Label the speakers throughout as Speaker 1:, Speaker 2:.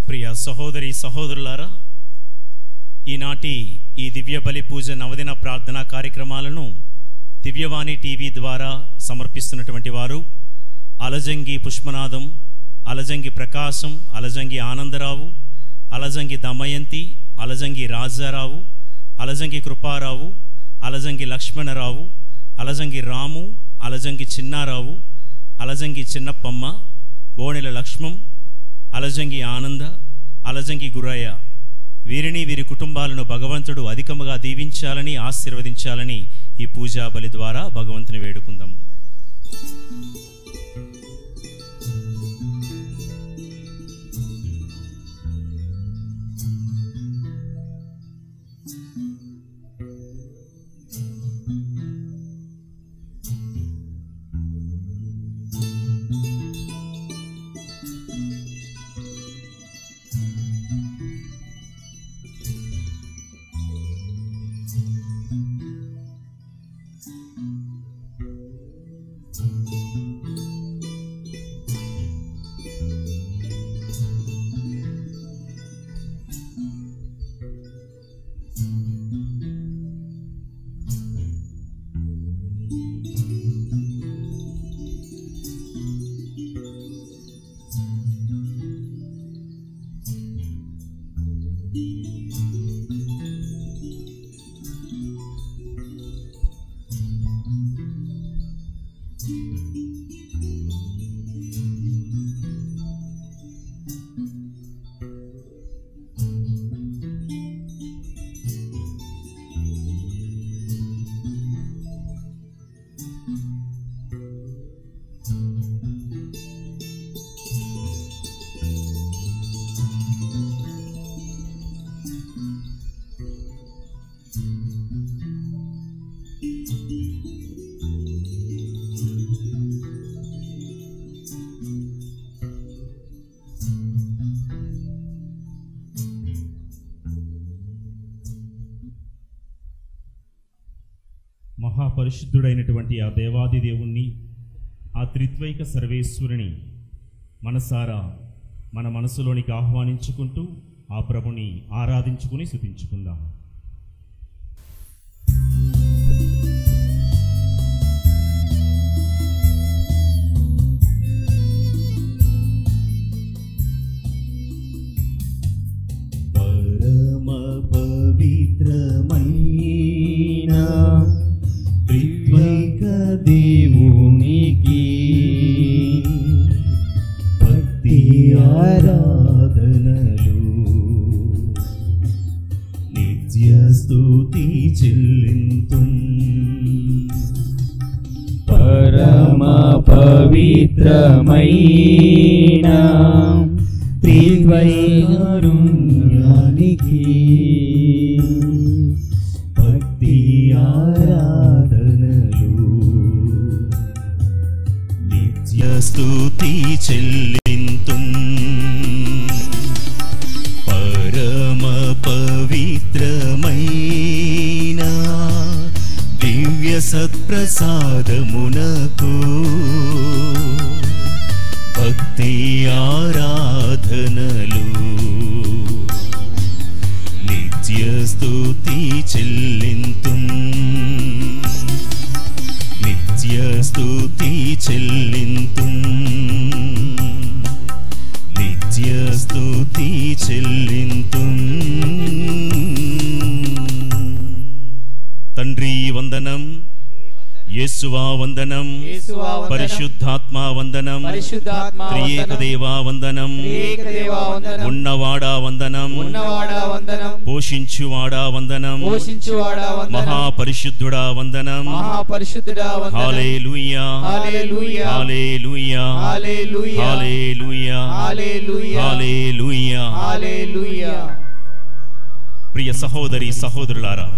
Speaker 1: ప్రియ సహోదరి సహోదరులారా ఈనాటి ఈ దివ్య బలి పూజ నవదిన ప్రార్థనా కార్యక్రమాలను దివ్యవాణి టీవీ ద్వారా సమర్పిస్తున్నటువంటి వారు అలజంగి పుష్పనాథం అలజంగి ప్రకాశం అలజంగి ఆనందరావు అలజంగి దమయంతి అలజంగి రాజారావు అలజంగి కృపారావు అలజంగి లక్ష్మణరావు అలజంగి రాము అలజంగి చిన్నారావు అలజంగి చిన్నప్పమ్మ బోణెల లక్ష్మం అలజంగి ఆనంద అలజంగి గురయ్య వీరిని వీరి కుటుంబాలను భగవంతుడు అధికముగా దీవించాలని ఆశీర్వదించాలని ఈ పూజా బలి ద్వారా భగవంతుని వేడుకుందాము మహాపరిశుద్ధుడైనటువంటి ఆ దేవాది దేవుణ్ణి ఆ త్రిత్వైక సర్వేశ్వరుని మనసారా మన మనసులోనికి ఆహ్వానించుకుంటూ ఆ ప్రభుని ఆరాధించుకుని స్థుతించుకుందాం
Speaker 2: పరమ పవిత్రమైన త్రిత్వైక దేవునికి భక్తి ఆరాధనలు నిత్య స్తుతి చెల్లింతుం
Speaker 3: పరమ పవిత్రమైన
Speaker 2: త్రిద్వైకారుణ్యానికి భక్తి ఆరాధనలు నిత్య స్తుతి చెల్లింతుం పరమ పవిత్రమైన దివ్య సత్ప్రసాదమునకు భక్తి ఆరాధనలు నిత్య స్తుతి చెల్లింతుం నిత్య స్తుతి చెల్లింతుం నిత్య స్తుతి చెల్లింతుం
Speaker 1: తండ్రి వందనం యేసువా వందనం
Speaker 3: యేసువా వందనం.
Speaker 1: పరిశుద్ధాత్మా వందనం
Speaker 3: పరిశుద్ధాత్మా
Speaker 1: త్రియేక
Speaker 3: వందనం.
Speaker 1: దేవా వందనం
Speaker 3: త్రియేక దేవా వందనం.
Speaker 1: ఉన్నవాడా వందనం
Speaker 3: ఉన్నవాడా వందనం
Speaker 1: పోషించువాడా వందనం
Speaker 3: పోషించువాడా వందనం
Speaker 1: మహాపరిశుద్ధుడా వందనం
Speaker 3: మహాపరిశుద్ధుడా వందనం
Speaker 1: హాలేలుయా
Speaker 3: హల్లెలూయా
Speaker 1: హాలేలుయా
Speaker 3: హల్లెలూయా
Speaker 1: హాలేలుయా
Speaker 3: హల్లెలూయా
Speaker 1: హాలేలుయా
Speaker 3: హల్లెలూయా
Speaker 1: ప్రియ సహోదరి సహోదరులారా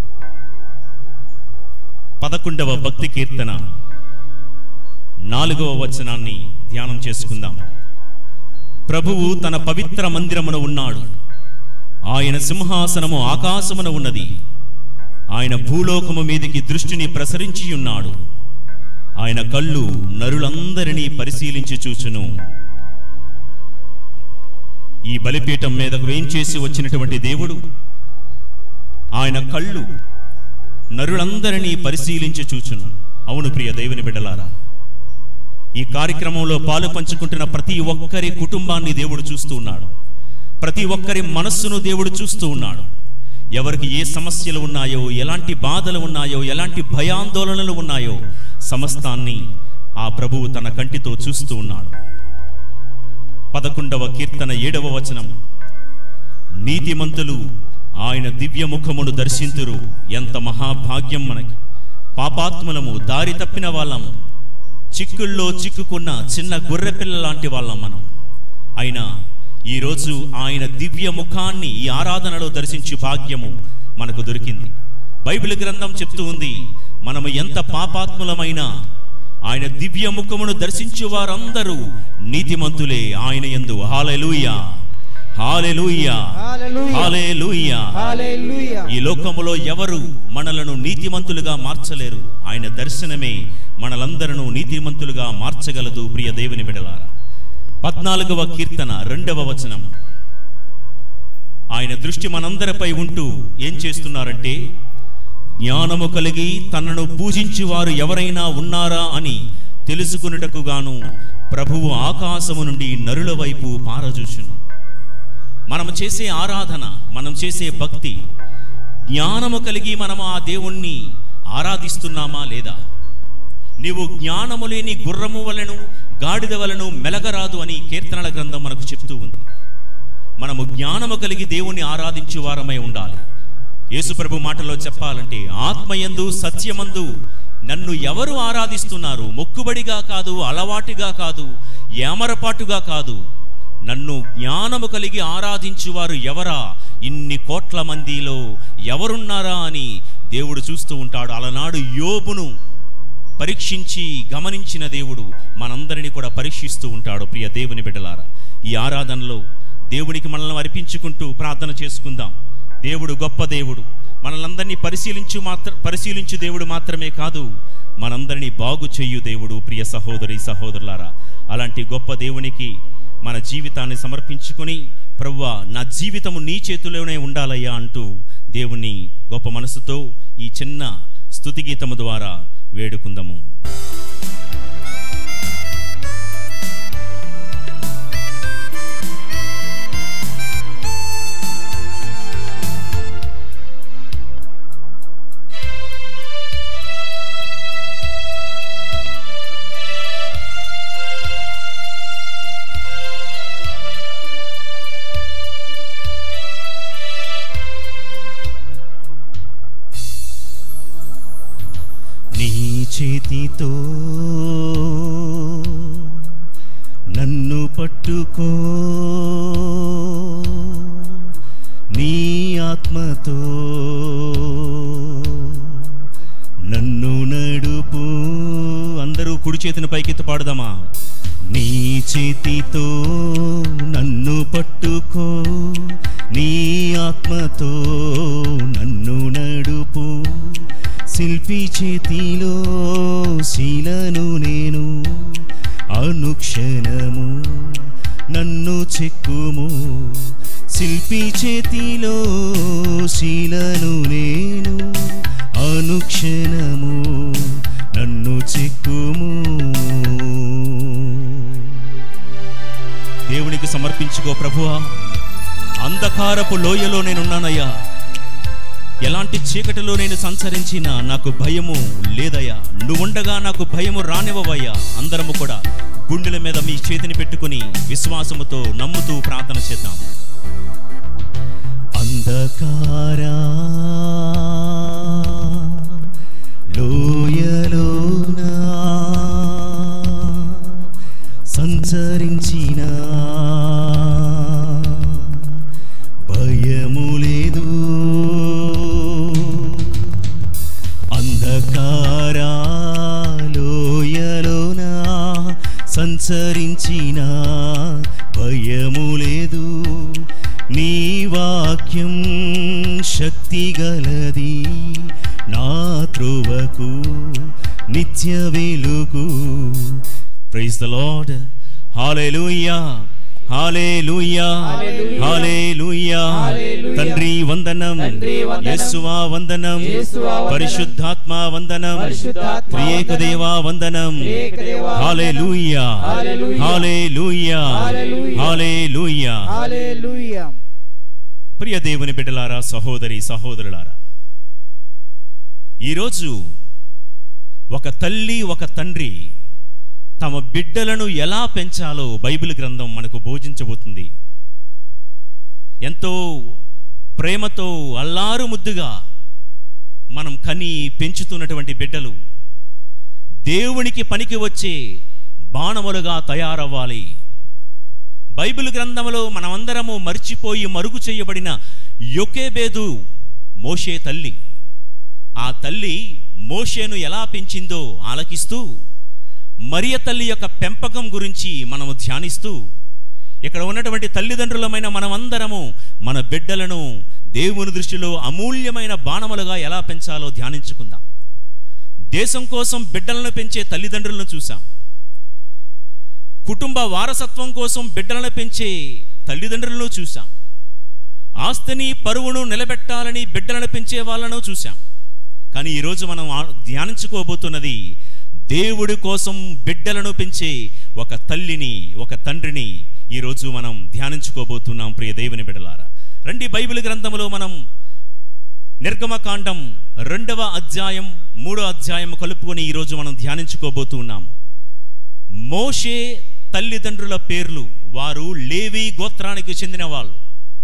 Speaker 1: పదకొండవ భక్తి కీర్తన నాలుగవ వచనాన్ని ధ్యానం చేసుకుందాం ప్రభువు తన పవిత్ర మందిరమున ఉన్నాడు ఆయన సింహాసనము ఆకాశమున ఉన్నది ఆయన భూలోకము మీదికి దృష్టిని ప్రసరించి ఉన్నాడు ఆయన కళ్ళు నరులందరినీ పరిశీలించి చూచును ఈ బలిపీఠం మీదకు వేంచేసి వచ్చినటువంటి దేవుడు ఆయన కళ్ళు నరులందరినీ పరిశీలించి చూచును అవును ప్రియ దేవుని బిడ్డలారా ఈ కార్యక్రమంలో పాలు పంచుకుంటున్న ప్రతి ఒక్కరి కుటుంబాన్ని దేవుడు చూస్తూ ఉన్నాడు ప్రతి ఒక్కరి మనస్సును దేవుడు చూస్తూ ఉన్నాడు ఎవరికి ఏ సమస్యలు ఉన్నాయో ఎలాంటి బాధలు ఉన్నాయో ఎలాంటి భయాందోళనలు ఉన్నాయో సమస్తాన్ని ఆ ప్రభువు తన కంటితో చూస్తూ ఉన్నాడు పదకొండవ కీర్తన ఏడవ వచనం నీతిమంతులు ఆయన దివ్య ముఖమును దర్శింతురు ఎంత మహాభాగ్యం మనకి పాపాత్ములము దారి తప్పిన వాళ్ళము చిక్కుల్లో చిక్కుకున్న చిన్న గొర్రెపిల్ల లాంటి వాళ్ళం మనం అయినా ఈరోజు ఆయన దివ్య ముఖాన్ని ఈ ఆరాధనలో దర్శించే భాగ్యము మనకు దొరికింది బైబిల్ గ్రంథం చెప్తూ ఉంది మనము ఎంత పాపాత్ములమైనా ఆయన దివ్య ముఖమును దర్శించు వారందరూ నీతిమంతులే ఆయన యందు హాలెలూయా హాలెలూయా
Speaker 3: హల్లెలూయా
Speaker 1: హాలెలూయా
Speaker 3: హల్లెలూయా
Speaker 1: ఈ లోకములో ఎవరు మనలను నీతిమంతులుగా మార్చలేరు ఆయన దర్శనమే మనలందరను నీతిమంతులుగా మార్చగలదు ప్రియ దేవుని బిడలారా పద్నాలుగవ కీర్తన రెండవ వచనం ఆయన దృష్టి మనందరిపై ఉంటూ ఏం చేస్తున్నారంటే జ్ఞానము కలిగి తనను పూజించి వారు ఎవరైనా ఉన్నారా అని తెలుసుకున్నటకు గాను ప్రభువు ఆకాశము నుండి నరుల వైపు పారజూచును మనం చేసే ఆరాధన మనం చేసే భక్తి జ్ఞానము కలిగి మనం ఆ దేవుణ్ణి ఆరాధిస్తున్నామా లేదా నీవు జ్ఞానము లేని గుర్రము వలెను గాడిద వలెను మెలగరాదు అని కీర్తనల గ్రంథం మనకు చెప్తూ ఉంది మనము జ్ఞానము కలిగి దేవుణ్ణి ఆరాధించే వారమై ఉండాలి యేసుప్రభు మాటలో చెప్పాలంటే ఆత్మయందు సత్యమందు నన్ను ఎవరు ఆరాధిస్తున్నారు మొక్కుబడిగా కాదు అలవాటుగా కాదు ఏమరపాటుగా కాదు నన్ను జ్ఞానము కలిగి ఆరాధించువారు ఎవరా ఇన్ని కోట్ల మందిలో ఎవరున్నారా అని దేవుడు చూస్తూ ఉంటాడు అలనాడు యోబును పరీక్షించి గమనించిన దేవుడు మనందరినీ కూడా పరీక్షిస్తూ ఉంటాడు ప్రియ దేవుని బిడ్డలారా ఈ ఆరాధనలో దేవునికి మనల్ని అర్పించుకుంటూ ప్రార్థన చేసుకుందాం దేవుడు గొప్ప దేవుడు మనలందరినీ పరిశీలించు మాత్ర పరిశీలించు దేవుడు మాత్రమే కాదు మనందరినీ బాగు చెయ్యు దేవుడు ప్రియ సహోదరి సహోదరులారా అలాంటి గొప్ప దేవునికి మన జీవితాన్ని సమర్పించుకొని ప్రవ్వా నా జీవితము నీ చేతిలోనే ఉండాలయ్యా అంటూ దేవుణ్ణి గొప్ప మనసుతో ఈ చిన్న స్తుతి గీతము ద్వారా వేడుకుందాము
Speaker 2: నీ చేతితో నన్ను పట్టుకో నీ ఆత్మతో నన్ను నడుపు
Speaker 1: అందరూ కుడి చేతిని పైకెత్తి పాడుదామా
Speaker 2: నీ చేతితో నన్ను పట్టుకో నీ ఆత్మతో నన్ను నడుపు శిల్పి చేతిలో శీలను నేను అనుక్షణము నన్ను చెక్కుము శిల్పి చేతిలో శీలను నేను అనుక్షణము నన్ను చెక్కుము
Speaker 1: దేవునికి సమర్పించుకో ప్రభువా అంధకారపు లోయలో నేనున్నానయ్యా ఎలాంటి చీకటిలో నేను సంచరించినా నాకు భయము లేదయ్యా నువ్వుండగా నాకు భయము రానివ్వవయ్యా అందరము కూడా గుండెల మీద మీ చేతిని పెట్టుకుని విశ్వాసముతో నమ్ముతూ ప్రార్థన చేద్దాం
Speaker 2: అంధకారా లోయలోనా సంచరించిన భయము లేదు అంధకారా లోయలోనా సంచరించిన భయము లేదు నీ వాక్యం శక్తి గలది నా త్రువకు నిత్య వెలుగు
Speaker 1: ప్రైజ్ ద లార్డ్ హాలెలూయా హాలేలూయా
Speaker 3: హల్లెలూయా.
Speaker 1: హాలేలూయా
Speaker 3: హల్లెలూయా.
Speaker 1: తండ్రి వందనం
Speaker 3: తండ్రి వందనం.
Speaker 1: యేసువా వందనం
Speaker 3: యేసువా వందనం.
Speaker 1: పరిశుద్ధాత్మ వందనం
Speaker 3: పరిశుద్ధాత్మ
Speaker 1: త్రియేక
Speaker 3: వందనం.
Speaker 1: దేవా వందనం
Speaker 3: త్రియేక దేవా వందనం.
Speaker 1: హాలేలూయా
Speaker 3: హల్లెలూయా.
Speaker 1: హాలేలూయా
Speaker 3: హల్లెలూయా.
Speaker 1: హాలేలూయా
Speaker 3: హల్లెలూయా
Speaker 1: ప్రియ దేవుని బిడ్డలారా సహోదరి సహోదరులారా ఈరోజు ఒక తల్లి ఒక తండ్రి తమ బిడ్డలను ఎలా పెంచాలో బైబిల్ గ్రంథం మనకు బోధించబోతుంది ఎంతో ప్రేమతో అల్లారు ముద్దుగా మనం కని పెంచుతున్నటువంటి బిడ్డలు దేవునికి పనికి వచ్చే బాణములుగా తయారవ్వాలి బైబిల్ గ్రంథంలో మనమందరము మర్చిపోయి మరుగు చేయబడిన యొకేబేదు మోషే తల్లి ఆ తల్లి మోషేను ఎలా పెంచిందో ఆలకిస్తూ మరియ తల్లి యొక్క పెంపకం గురించి మనము ధ్యానిస్తూ ఇక్కడ ఉన్నటువంటి తల్లిదండ్రులమైన మనమందరము మన బిడ్డలను దేవుని దృష్టిలో అమూల్యమైన బాణములుగా ఎలా పెంచాలో ధ్యానించుకుందాం దేశం కోసం బిడ్డలను పెంచే తల్లిదండ్రులను చూసాం కుటుంబ వారసత్వం కోసం బిడ్డలను పెంచే తల్లిదండ్రులను చూశాం ఆస్తిని పరువును నిలబెట్టాలని బిడ్డలను పెంచే వాళ్ళను చూశాం కానీ ఈరోజు మనం ఆ- ధ్యానించుకోబోతున్నది దేవుడి కోసం బిడ్డలను పెంచే ఒక తల్లిని ఒక తండ్రిని ఈరోజు మనం ధ్యానించుకోబోతున్నాం ప్రియ దేవుని బిడ్డలారా రండి బైబిల్ గ్రంథంలో మనం నిర్గమకాండం రెండవ అధ్యాయం మూడో అధ్యాయం కలుపుకొని ఈరోజు మనం ధ్యానించుకోబోతున్నాము మోషే తల్లిదండ్రుల పేర్లు వారు లేవి గోత్రానికి చెందిన వాళ్ళు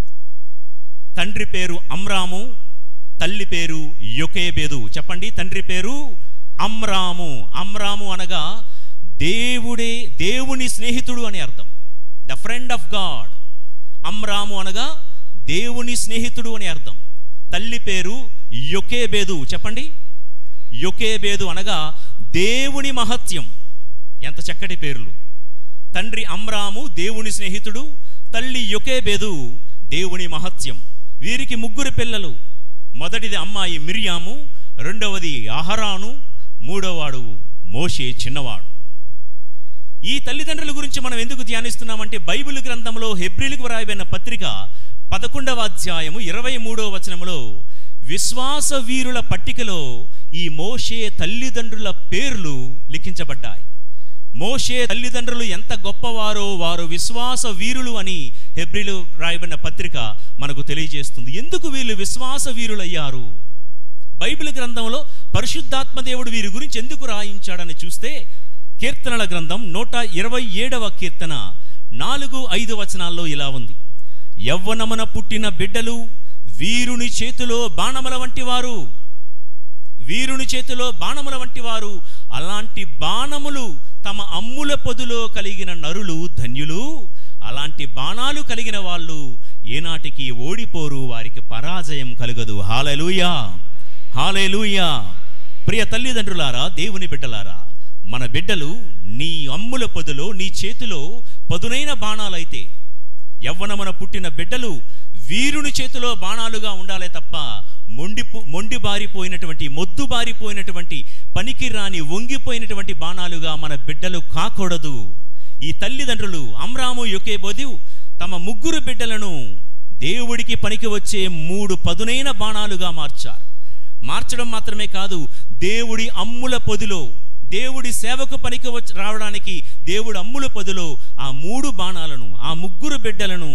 Speaker 1: తండ్రి పేరు అమ్రాము తల్లి పేరు యొకేబేదు చెప్పండి తండ్రి పేరు అమ్రాము అమ్రాము అనగా దేవుడే దేవుని స్నేహితుడు అని అర్థం ద ఫ్రెండ్ ఆఫ్ గాడ్ అమ్రాము అనగా దేవుని స్నేహితుడు అని అర్థం తల్లి పేరు యొకేబేదు చెప్పండి యొకేబేదు అనగా దేవుని మహత్యం ఎంత చక్కటి పేర్లు తండ్రి అమ్రాము దేవుని స్నేహితుడు తల్లి యొకేబేదు దేవుని మహత్యం వీరికి ముగ్గురు పిల్లలు మొదటిది అమ్మాయి మిరియాము రెండవది అహరాను మూడవవాడు మోషే చిన్నవాడు ఈ తల్లిదండ్రుల గురించి మనం ఎందుకు ధ్యానిస్తున్నామంటే బైబిల్ గ్రంథంలో హెబ్రిలకు వ్రాయబడిన పత్రిక పదకొండవ అధ్యాయము ఇరవై మూడవ వచనములో విశ్వాస వీరుల పట్టికలో ఈ మోషే తల్లిదండ్రుల పేర్లు లిఖించబడ్డాయి మోషే తల్లిదండ్రులు ఎంత గొప్పవారో వారు విశ్వాస వీరులు అని హెబ్రిలు రాయబడిన పత్రిక మనకు తెలియజేస్తుంది ఎందుకు వీళ్ళు విశ్వాస వీరులయ్యారు బైబిల్ గ్రంథంలో పరిశుద్ధాత్మ దేవుడు వీరి గురించి ఎందుకు రాయించాడని చూస్తే కీర్తనల గ్రంథం నూట ఇరవై ఏడవ కీర్తన నాలుగు ఐదు వచనాల్లో ఇలా ఉంది యవ్వనమున పుట్టిన బిడ్డలు వీరుని చేతిలో బాణముల వంటి వారు వీరుని చేతిలో బాణముల వంటి వారు అలాంటి బాణములు తమ అమ్ముల పొదులో కలిగిన నరులు ధన్యులు అలాంటి బాణాలు కలిగిన వాళ్ళు ఏనాటికి ఓడిపోరు వారికి పరాజయం కలగదు హాలెలూయా హాలెలూయా ప్రియ తల్లిదండ్రులారా దేవుని బిడ్డలారా మన బిడ్డలు నీ అమ్ముల పొదులో నీ చేతిలో పదునైన బాణాలైతే యవ్వనమున పుట్టిన బిడ్డలు వీరుని చేతిలో బాణాలుగా ఉండాలే తప్ప మొండి మొండి బారిపోయినటువంటి మొద్దు బారిపోయినటువంటి పనికి రాని వంగిపోయినటువంటి బాణాలుగా మన బిడ్డలు కాకూడదు ఈ తల్లిదండ్రులు అమ్రాము యొకేబోదు తమ ముగ్గురు బిడ్డలను దేవుడికి పనికి వచ్చే మూడు పదునైన బాణాలుగా మార్చారు మార్చడం మాత్రమే కాదు దేవుడి అమ్ముల పొదిలో దేవుడి సేవకు పనికి వచ్చి రావడానికి దేవుడి అమ్ముల పొదిలో ఆ మూడు బాణాలను ఆ ముగ్గురు బిడ్డలను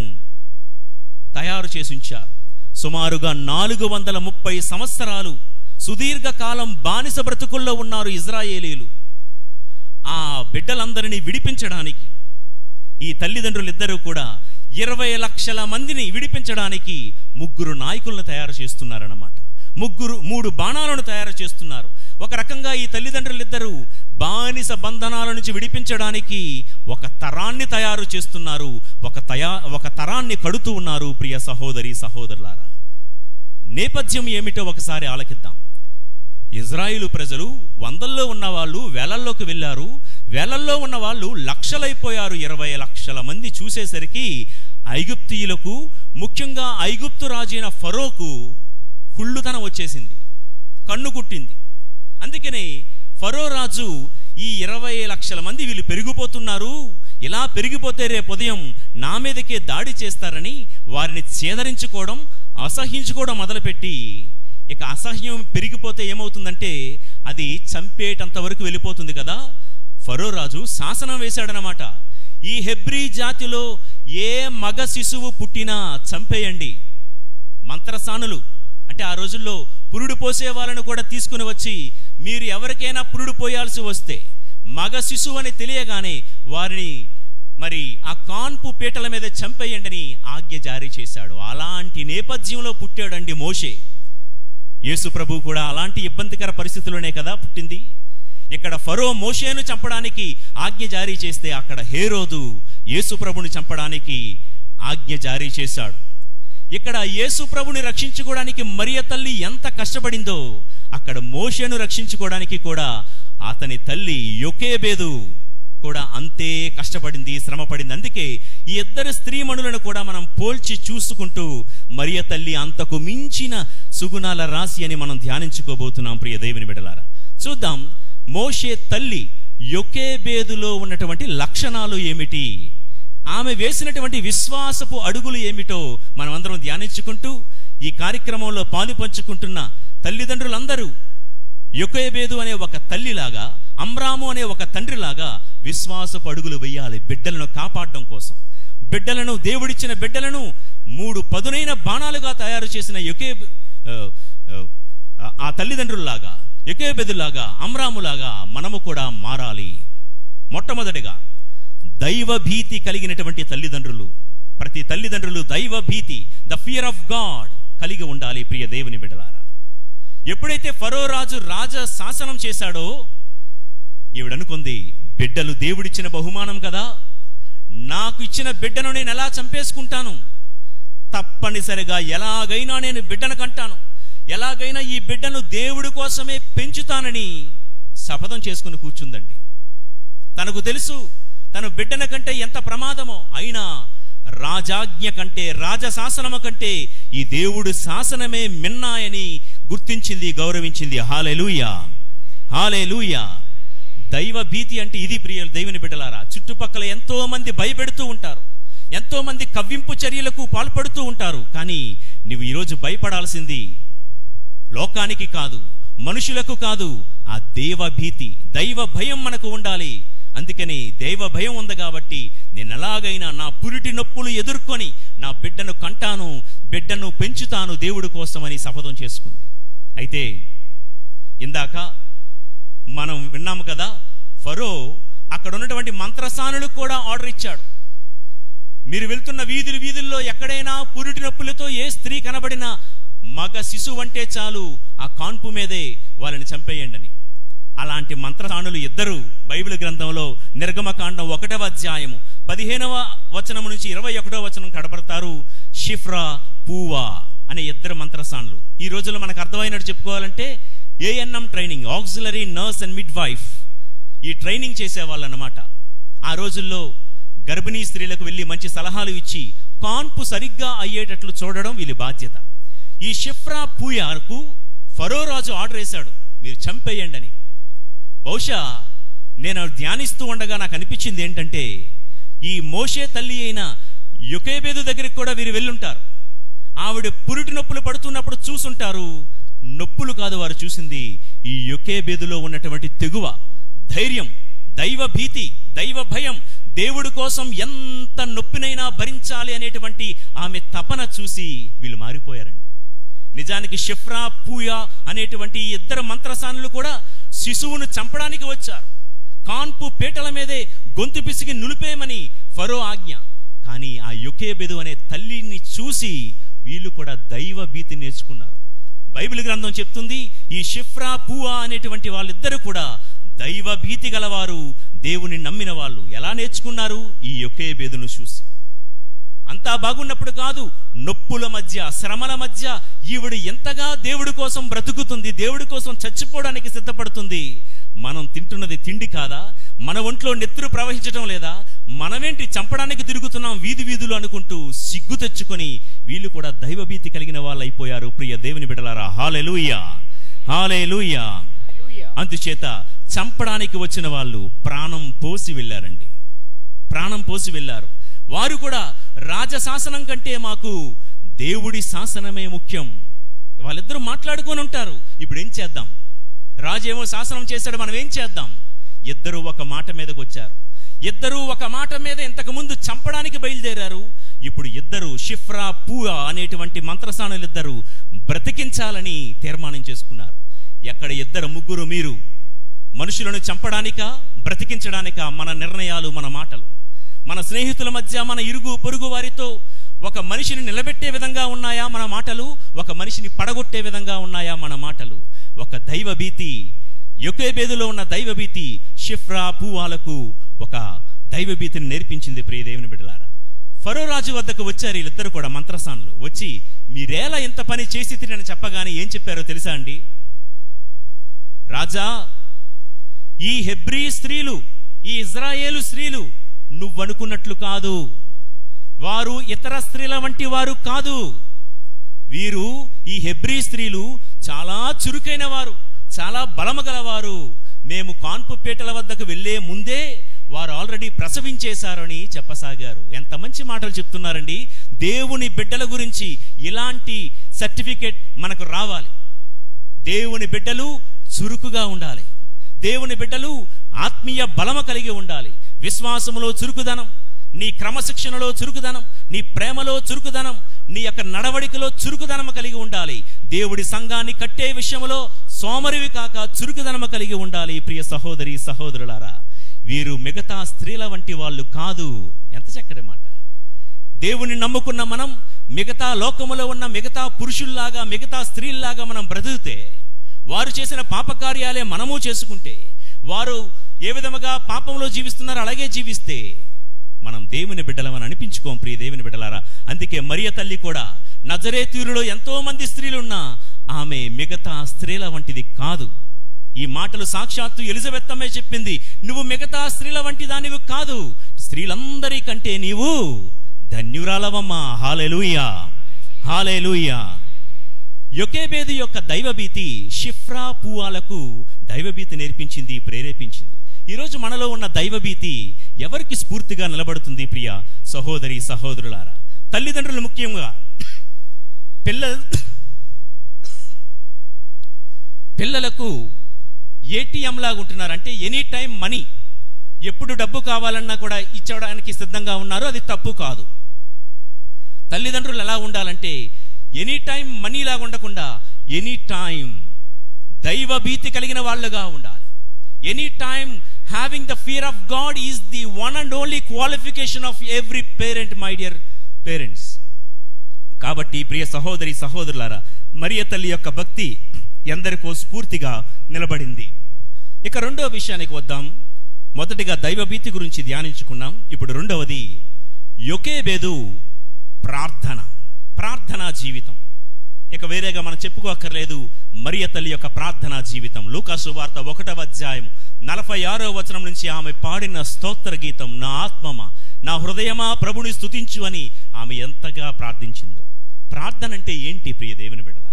Speaker 1: తయారు చేసి ఉంచారు సుమారుగా నాలుగు వందల ముప్పై సంవత్సరాలు సుదీర్ఘకాలం బానిస బ్రతుకుల్లో ఉన్నారు ఇజ్రాయేలీలు ఆ బిడ్డలందరినీ విడిపించడానికి ఈ తల్లిదండ్రులిద్దరూ కూడా ఇరవై లక్షల మందిని విడిపించడానికి ముగ్గురు నాయకులను తయారు చేస్తున్నారన్నమాట ముగ్గురు మూడు బాణాలను తయారు చేస్తున్నారు ఒక రకంగా ఈ తల్లిదండ్రులిద్దరూ బానిస బంధనాల నుంచి విడిపించడానికి ఒక తరాన్ని తయారు చేస్తున్నారు ఒక తయా ఒక తరాన్ని కడుతూ ఉన్నారు ప్రియ సహోదరి సహోదరులారా నేపథ్యం ఏమిటో ఒకసారి ఆలకిద్దాం ఇజ్రాయిలు ప్రజలు వందల్లో ఉన్న వాళ్ళు వేలల్లోకి వెళ్ళారు వేలల్లో ఉన్న వాళ్ళు లక్షలైపోయారు ఇరవై లక్షల మంది చూసేసరికి ఐగుప్తీయులకు ముఖ్యంగా ఐగుప్తు రాజైన ఫరోకు కుళ్ళుతనం వచ్చేసింది కన్ను కుట్టింది అందుకనే ఫరో రాజు ఈ ఇరవై లక్షల మంది వీళ్ళు పెరిగిపోతున్నారు ఇలా పెరిగిపోతే రేపు ఉదయం నా మీదకే దాడి చేస్తారని వారిని చేదరించుకోవడం అసహించుకోవడం మొదలుపెట్టి ఇక అసహ్యం పెరిగిపోతే ఏమవుతుందంటే అది చంపేటంత వరకు వెళ్ళిపోతుంది కదా ఫరో రాజు శాసనం వేశాడనమాట ఈ హెబ్రీ జాతిలో ఏ మగ శిశువు పుట్టినా చంపేయండి మంత్రసానులు అంటే ఆ రోజుల్లో పురుడు పోసే వాళ్ళను కూడా తీసుకుని వచ్చి మీరు ఎవరికైనా పురుడు పోయాల్సి వస్తే మగ శిశువు అని తెలియగానే వారిని మరి ఆ కాన్పు పీటల మీద చంపేయండి ఆజ్ఞ జారీ చేశాడు అలాంటి నేపథ్యంలో పుట్టాడండి మోషే యేసు ప్రభు కూడా అలాంటి ఇబ్బందికర పరిస్థితుల్లోనే కదా పుట్టింది ఇక్కడ ఫరో మోషేను చంపడానికి ఆజ్ఞ జారీ చేస్తే అక్కడ హేరోదు యేసు ప్రభుని చంపడానికి ఆజ్ఞ జారీ చేశాడు ఇక్కడ యేసు ప్రభుని రక్షించుకోవడానికి మరియ తల్లి ఎంత కష్టపడిందో అక్కడ మోషేను రక్షించుకోవడానికి కూడా అతని తల్లి యొకేబేదు కూడా అంతే కష్టపడింది శ్రమపడింది అందుకే ఈ ఇద్దరు స్త్రీమణులను కూడా మనం పోల్చి చూసుకుంటూ మరియ తల్లి అంతకు మించిన సుగుణాల రాశి అని మనం ధ్యానించుకోబోతున్నాం ప్రియ దేవుని బిడలారా చూద్దాం మోషే తల్లి యొకేబేదులో ఉన్నటువంటి లక్షణాలు ఏమిటి ఆమె వేసినటువంటి విశ్వాసపు అడుగులు ఏమిటో మనం అందరం ధ్యానించుకుంటూ ఈ కార్యక్రమంలో పాలు పంచుకుంటున్న తల్లిదండ్రులందరూ యొకేబేదు అనే ఒక తల్లిలాగా అమ్రాము అనే ఒక తండ్రిలాగా విశ్వాసపు అడుగులు వెయ్యాలి బిడ్డలను కాపాడడం కోసం బిడ్డలను దేవుడిచ్చిన బిడ్డలను మూడు పదునైన బాణాలుగా తయారు చేసిన యొకే ఆ, ఆ, ఆ తల్లిదండ్రుల్లాగా యొకేబెదులాగా అమ్రాములాగా మనము కూడా మారాలి మొట్టమొదటిగా దైవ భీతి కలిగినటువంటి తల్లిదండ్రులు ప్రతి తల్లిదండ్రులు దైవ భీతి ద ఫియర్ ఆఫ్ గాడ్ కలిగి ఉండాలి ప్రియ దేవుని బిడ్డలారా ఎప్పుడైతే ఫరో రాజు రాజ శాసనం చేశాడో ఈవిడనుకుంది బిడ్డలు దేవుడిచ్చిన బహుమానం కదా నాకు ఇచ్చిన బిడ్డను నేను ఎలా చంపేసుకుంటాను తప్పనిసరిగా ఎలాగైనా నేను బిడ్డను కంటాను ఎలాగైనా ఈ బిడ్డను దేవుడి కోసమే పెంచుతానని శపథం చేసుకుని కూర్చుందండి తనకు తెలుసు తను బిడ్డన కంటే ఎంత ప్రమాదమో అయినా రాజాజ్ఞ కంటే రాజశాసనము కంటే ఈ దేవుడు శాసనమే మిన్నాయని గుర్తించింది గౌరవించింది హాలెలూయా హాలెలూయా దైవ భీతి అంటే ఇది ప్రియ దేవుని బిడ్డలారా చుట్టుపక్కల ఎంతో మంది భయపెడుతూ ఉంటారు ఎంతో మంది కవ్వింపు చర్యలకు పాల్పడుతూ ఉంటారు కానీ నువ్వు ఈరోజు భయపడాల్సింది లోకానికి కాదు మనుషులకు కాదు ఆ దేవ భీతి దైవ భయం మనకు ఉండాలి అందుకని దైవ భయం ఉంది కాబట్టి నేను ఎలాగైనా నా పురిటి నొప్పులు ఎదుర్కొని నా బిడ్డను కంటాను బిడ్డను పెంచుతాను దేవుడి కోసమని శపథం చేసుకుంది అయితే ఇందాక మనం విన్నాము కదా ఫరో అక్కడ ఉన్నటువంటి మంత్రసానులకు కూడా ఆర్డర్ ఇచ్చాడు మీరు వెళ్తున్న వీధులు వీధుల్లో ఎక్కడైనా పురిటి నొప్పులతో ఏ స్త్రీ కనబడినా మగ శిశువు అంటే చాలు ఆ కాన్పు మీదే వాళ్ళని చంపేయండి అని అలాంటి మంత్రసానులు ఇద్దరు బైబిల్ గ్రంథంలో నిర్గమకాండం ఒకటవ అధ్యాయము పదిహేనవ వచనం నుంచి ఇరవై ఒకటవ వచనం కడపడతారు షిఫ్రా పూవా అనే ఇద్దరు మంత్రసానులు ఈ రోజుల్లో మనకు అర్థమైనట్టు చెప్పుకోవాలంటే ANM training auxiliary nurse and midwife ఈ ట్రైనింగ్ చేసేవాళ్ళు అన్నమాట ఆ రోజుల్లో గర్భిణీ స్త్రీలకు వెళ్ళి మంచి సలహాలు ఇచ్చి కాన్పు సరిగ్గా అయ్యేటట్లు చూడడం వీళ్ళ బాధ్యత ఈ షిఫ్రా పూయార్కు ఫరో రాజు ఆర్డర్ వేశాడు మీరు చంపేయండి అని బహుశా నేను ధ్యానిస్తూ ఉండగా నాకు అనిపించింది ఏంటంటే ఈ మోషే తల్లి అయిన యుకేబేదు దగ్గరికి కూడా వీరు వెళ్ళుంటారు ఆవిడ పురిటి నొప్పులు పడుతున్నప్పుడు చూసుంటారు నొప్పులు కాదు వారు చూసింది ఈ యుకేబేదులో ఉన్నటువంటి తెగువ ధైర్యం దైవ భీతి దైవ భయం దేవుడి కోసం ఎంత నొప్పినైనా భరించాలి అనేటువంటి ఆమె తపన చూసి వీళ్ళు మారిపోయారండి నిజానికి షిఫ్రా పూయా అనేటువంటి ఈ ఇద్దరు మంత్రసానులు కూడా శిశువును చంపడానికి వచ్చారు కాన్పు పీటల మీదే గొంతు పిసికి నులిపేయమని ఫరో ఆజ్ఞ కానీ ఆ యొకేబెదు అనే తల్లిని చూసి వీళ్ళు కూడా దైవ భీతి నేర్చుకున్నారు బైబిల్ గ్రంథం చెప్తుంది ఈ షిఫ్రా పూవా అనేటువంటి వాళ్ళిద్దరూ కూడా దైవ భీతి గలవారు దేవుని నమ్మిన వాళ్ళు ఎలా నేర్చుకున్నారు ఈ యొకేబెదును చూసి అంతా బాగున్నప్పుడు కాదు నొప్పుల మధ్య శ్రమల మధ్య ఈవిడ ఎంతగా దేవుడి కోసం బ్రతుకుతుంది దేవుడి కోసం చచ్చిపోవడానికి సిద్ధపడుతుంది మనం తింటున్నది తిండి కాదా మన ఒంట్లో నెత్తురు ప్రవహించడం లేదా మనమేంటి చంపడానికి తిరుగుతున్నాం వీధి వీధులు అనుకుంటూ సిగ్గు తెచ్చుకొని వీళ్ళు కూడా దైవభీతి కలిగిన వాళ్ళు అయిపోయారు ప్రియ దేవుని బిడలారా హాలెలూయా హాలెలూయా
Speaker 3: హల్లెలూయా.
Speaker 1: అందుచేత చంపడానికి వచ్చిన వాళ్ళు ప్రాణం పోసి వెళ్ళారండి ప్రాణం పోసి వెళ్ళారు వారు కూడా రాజశాసనం కంటే మాకు దేవుడి శాసనమే ముఖ్యం వాళ్ళిద్దరూ మాట్లాడుకొని ఉంటారు ఇప్పుడు ఏం చేద్దాం రాజు ఏమో శాసనం చేశాడు మనం ఏం చేద్దాం ఇద్దరు ఒక మాట మీదకి వచ్చారు ఇద్దరు ఒక మాట మీద ఇంతకు ముందు చంపడానికి బయలుదేరారు ఇప్పుడు ఇద్దరు షిఫ్రా పూయా అనేటువంటి మంత్రస్థానాలు ఇద్దరు బ్రతికించాలని తీర్మానం చేసుకున్నారు ఎక్కడ ఇద్దరు ముగ్గురు మీరు మనుషులను చంపడానికా బ్రతికించడానికా మన నిర్ణయాలు మన మాటలు మన స్నేహితుల మధ్య మన ఇరుగు పొరుగు వారితో ఒక మనిషిని నిలబెట్టే విధంగా ఉన్నాయా మన మాటలు ఒక మనిషిని పడగొట్టే విధంగా ఉన్నాయా మన మాటలు ఒక దైవ భీతి యొకేబేదులో ఉన్న దైవ భీతి షిఫ్రా పూవాలకు ఒక దైవ భీతిని నేర్పించింది ప్రియ దేవుని బిడ్డలారా ఫరో రాజు వద్దకు వచ్చారు వీళ్ళిద్దరు కూడా మంత్రసానులు వచ్చి మీరేలా ఇంత పని చేసి తిరని చెప్పగానే ఏం చెప్పారో తెలుసా అండి రాజా ఈ హెబ్రీ స్త్రీలు ఈ ఇజ్రాయేలు స్త్రీలు నువ్వనుకున్నట్లు కాదు వారు ఇతర స్త్రీల వంటి వారు కాదు వీరు ఈ హెబ్రీ స్త్రీలు చాలా చురుకైన వారు చాలా బలము గలవారు మేము కాన్పు పీటల వద్దకు వెళ్లే ముందే వారు ఆల్రెడీ ప్రసవించేశారని చెప్పసాగారు ఎంత మంచి మాటలు చెప్తున్నారండి దేవుని బిడ్డల గురించి ఇలాంటి సర్టిఫికేట్ మనకు రావాలి దేవుని బిడ్డలు చురుకుగా ఉండాలి దేవుని బిడ్డలు ఆత్మీయ బలము కలిగి ఉండాలి విశ్వాసములో చురుకుదనం నీ క్రమశిక్షణలో చురుకుదనం నీ ప్రేమలో చురుకుదనం నీ యొక్క నడవడికలో చురుకుదనం కలిగి ఉండాలి దేవుడి సంఘాన్ని కట్టే విషయంలో సోమరివి కాక చురుకుదనము కలిగి ఉండాలి ప్రియ సహోదరి సహోదరులారా వీరు మిగతా స్త్రీల వంటి వాళ్ళు కాదు ఎంత చక్కటి మాట దేవుని నమ్ముకున్న మనం మిగతా లోకములో ఉన్న మిగతా పురుషుల్లాగా మిగతా స్త్రీల్లాగా మనం బ్రతికితే వారు చేసిన పాపకార్యాలే మనము చేసుకుంటే వారు ఏ విధముగా పాపంలో జీవిస్తున్నారో అలాగే జీవిస్తే మనం దేవుని బిడ్డలమని అనిపించుకోం ప్రియ దేవుని బిడ్డలారా అందుకే మరియ తల్లి కూడా నజరేతీరులో ఎంతో మంది స్త్రీలున్నా ఆమె మిగతా స్త్రీల వంటిది కాదు ఈ మాటలు సాక్షాత్తు ఎలిజబెత్తమ్మే చెప్పింది నువ్వు మిగతా స్త్రీల వంటి దానివి కాదు స్త్రీలందరికంటే నీవు ధన్యురాలవమ్మా హాలెలూయా హాలెలూయా యొకేబేదు యొక్క దైవభీతి షిఫ్రా పూవాలకు దైవభీతి నేర్పించింది ప్రేరేపించింది ఈరోజు మనలో ఉన్న దైవభీతి ఎవరికి స్ఫూర్తిగా నిలబడుతుంది ప్రియ సహోదరి సహోదరులారా తల్లిదండ్రులు ముఖ్యంగా పిల్ల పిల్లలకు ఏటీఎం లాగా ఉంటున్నారు అంటే ఎనీ టైం మనీ ఎప్పుడు డబ్బు కావాలన్నా కూడా ఇచ్చడానికి సిద్ధంగా ఉన్నారు అది తప్పు కాదు తల్లిదండ్రులు ఎలా ఉండాలంటే ఎనీ టైం మనీ లాగా ఉండకుండా ఎనీ టైం దైవ భీతి కలిగిన వాళ్ళుగా ఉండాలి any time having the fear of God is the one and only qualification of every parent my dear parents కాబట్టి ప్రియ సహోదరి సహోదరులారా మరియ తల్లి యొక్క భక్తి ఎందరికో స్ఫూర్తిగా నిలబడింది ఇక రెండవ విషయానికి వద్దాం మొదటిగా దైవభీతి గురించి ధ్యానించుకున్నాం ఇప్పుడు రెండవది యొకేబేదు ప్రార్థన ప్రార్థనా జీవితం ఇక వేరేగా మనం చెప్పుకోక్కర్లేదు మరియ తల్లి యొక్క ప్రార్థనా జీవితం లూకాసు వార్త ఒకటవ అధ్యాయం నలభై ఆరో వచనం నుంచి ఆమె పాడిన స్తోత్ర గీతం నా ఆత్మమా నా హృదయమా ప్రభుని స్తుతించు అని ఆమె ఎంతగా ప్రార్థించిందో ప్రార్థన అంటే ఏంటి ప్రియ దేవుని బిడ్డలారా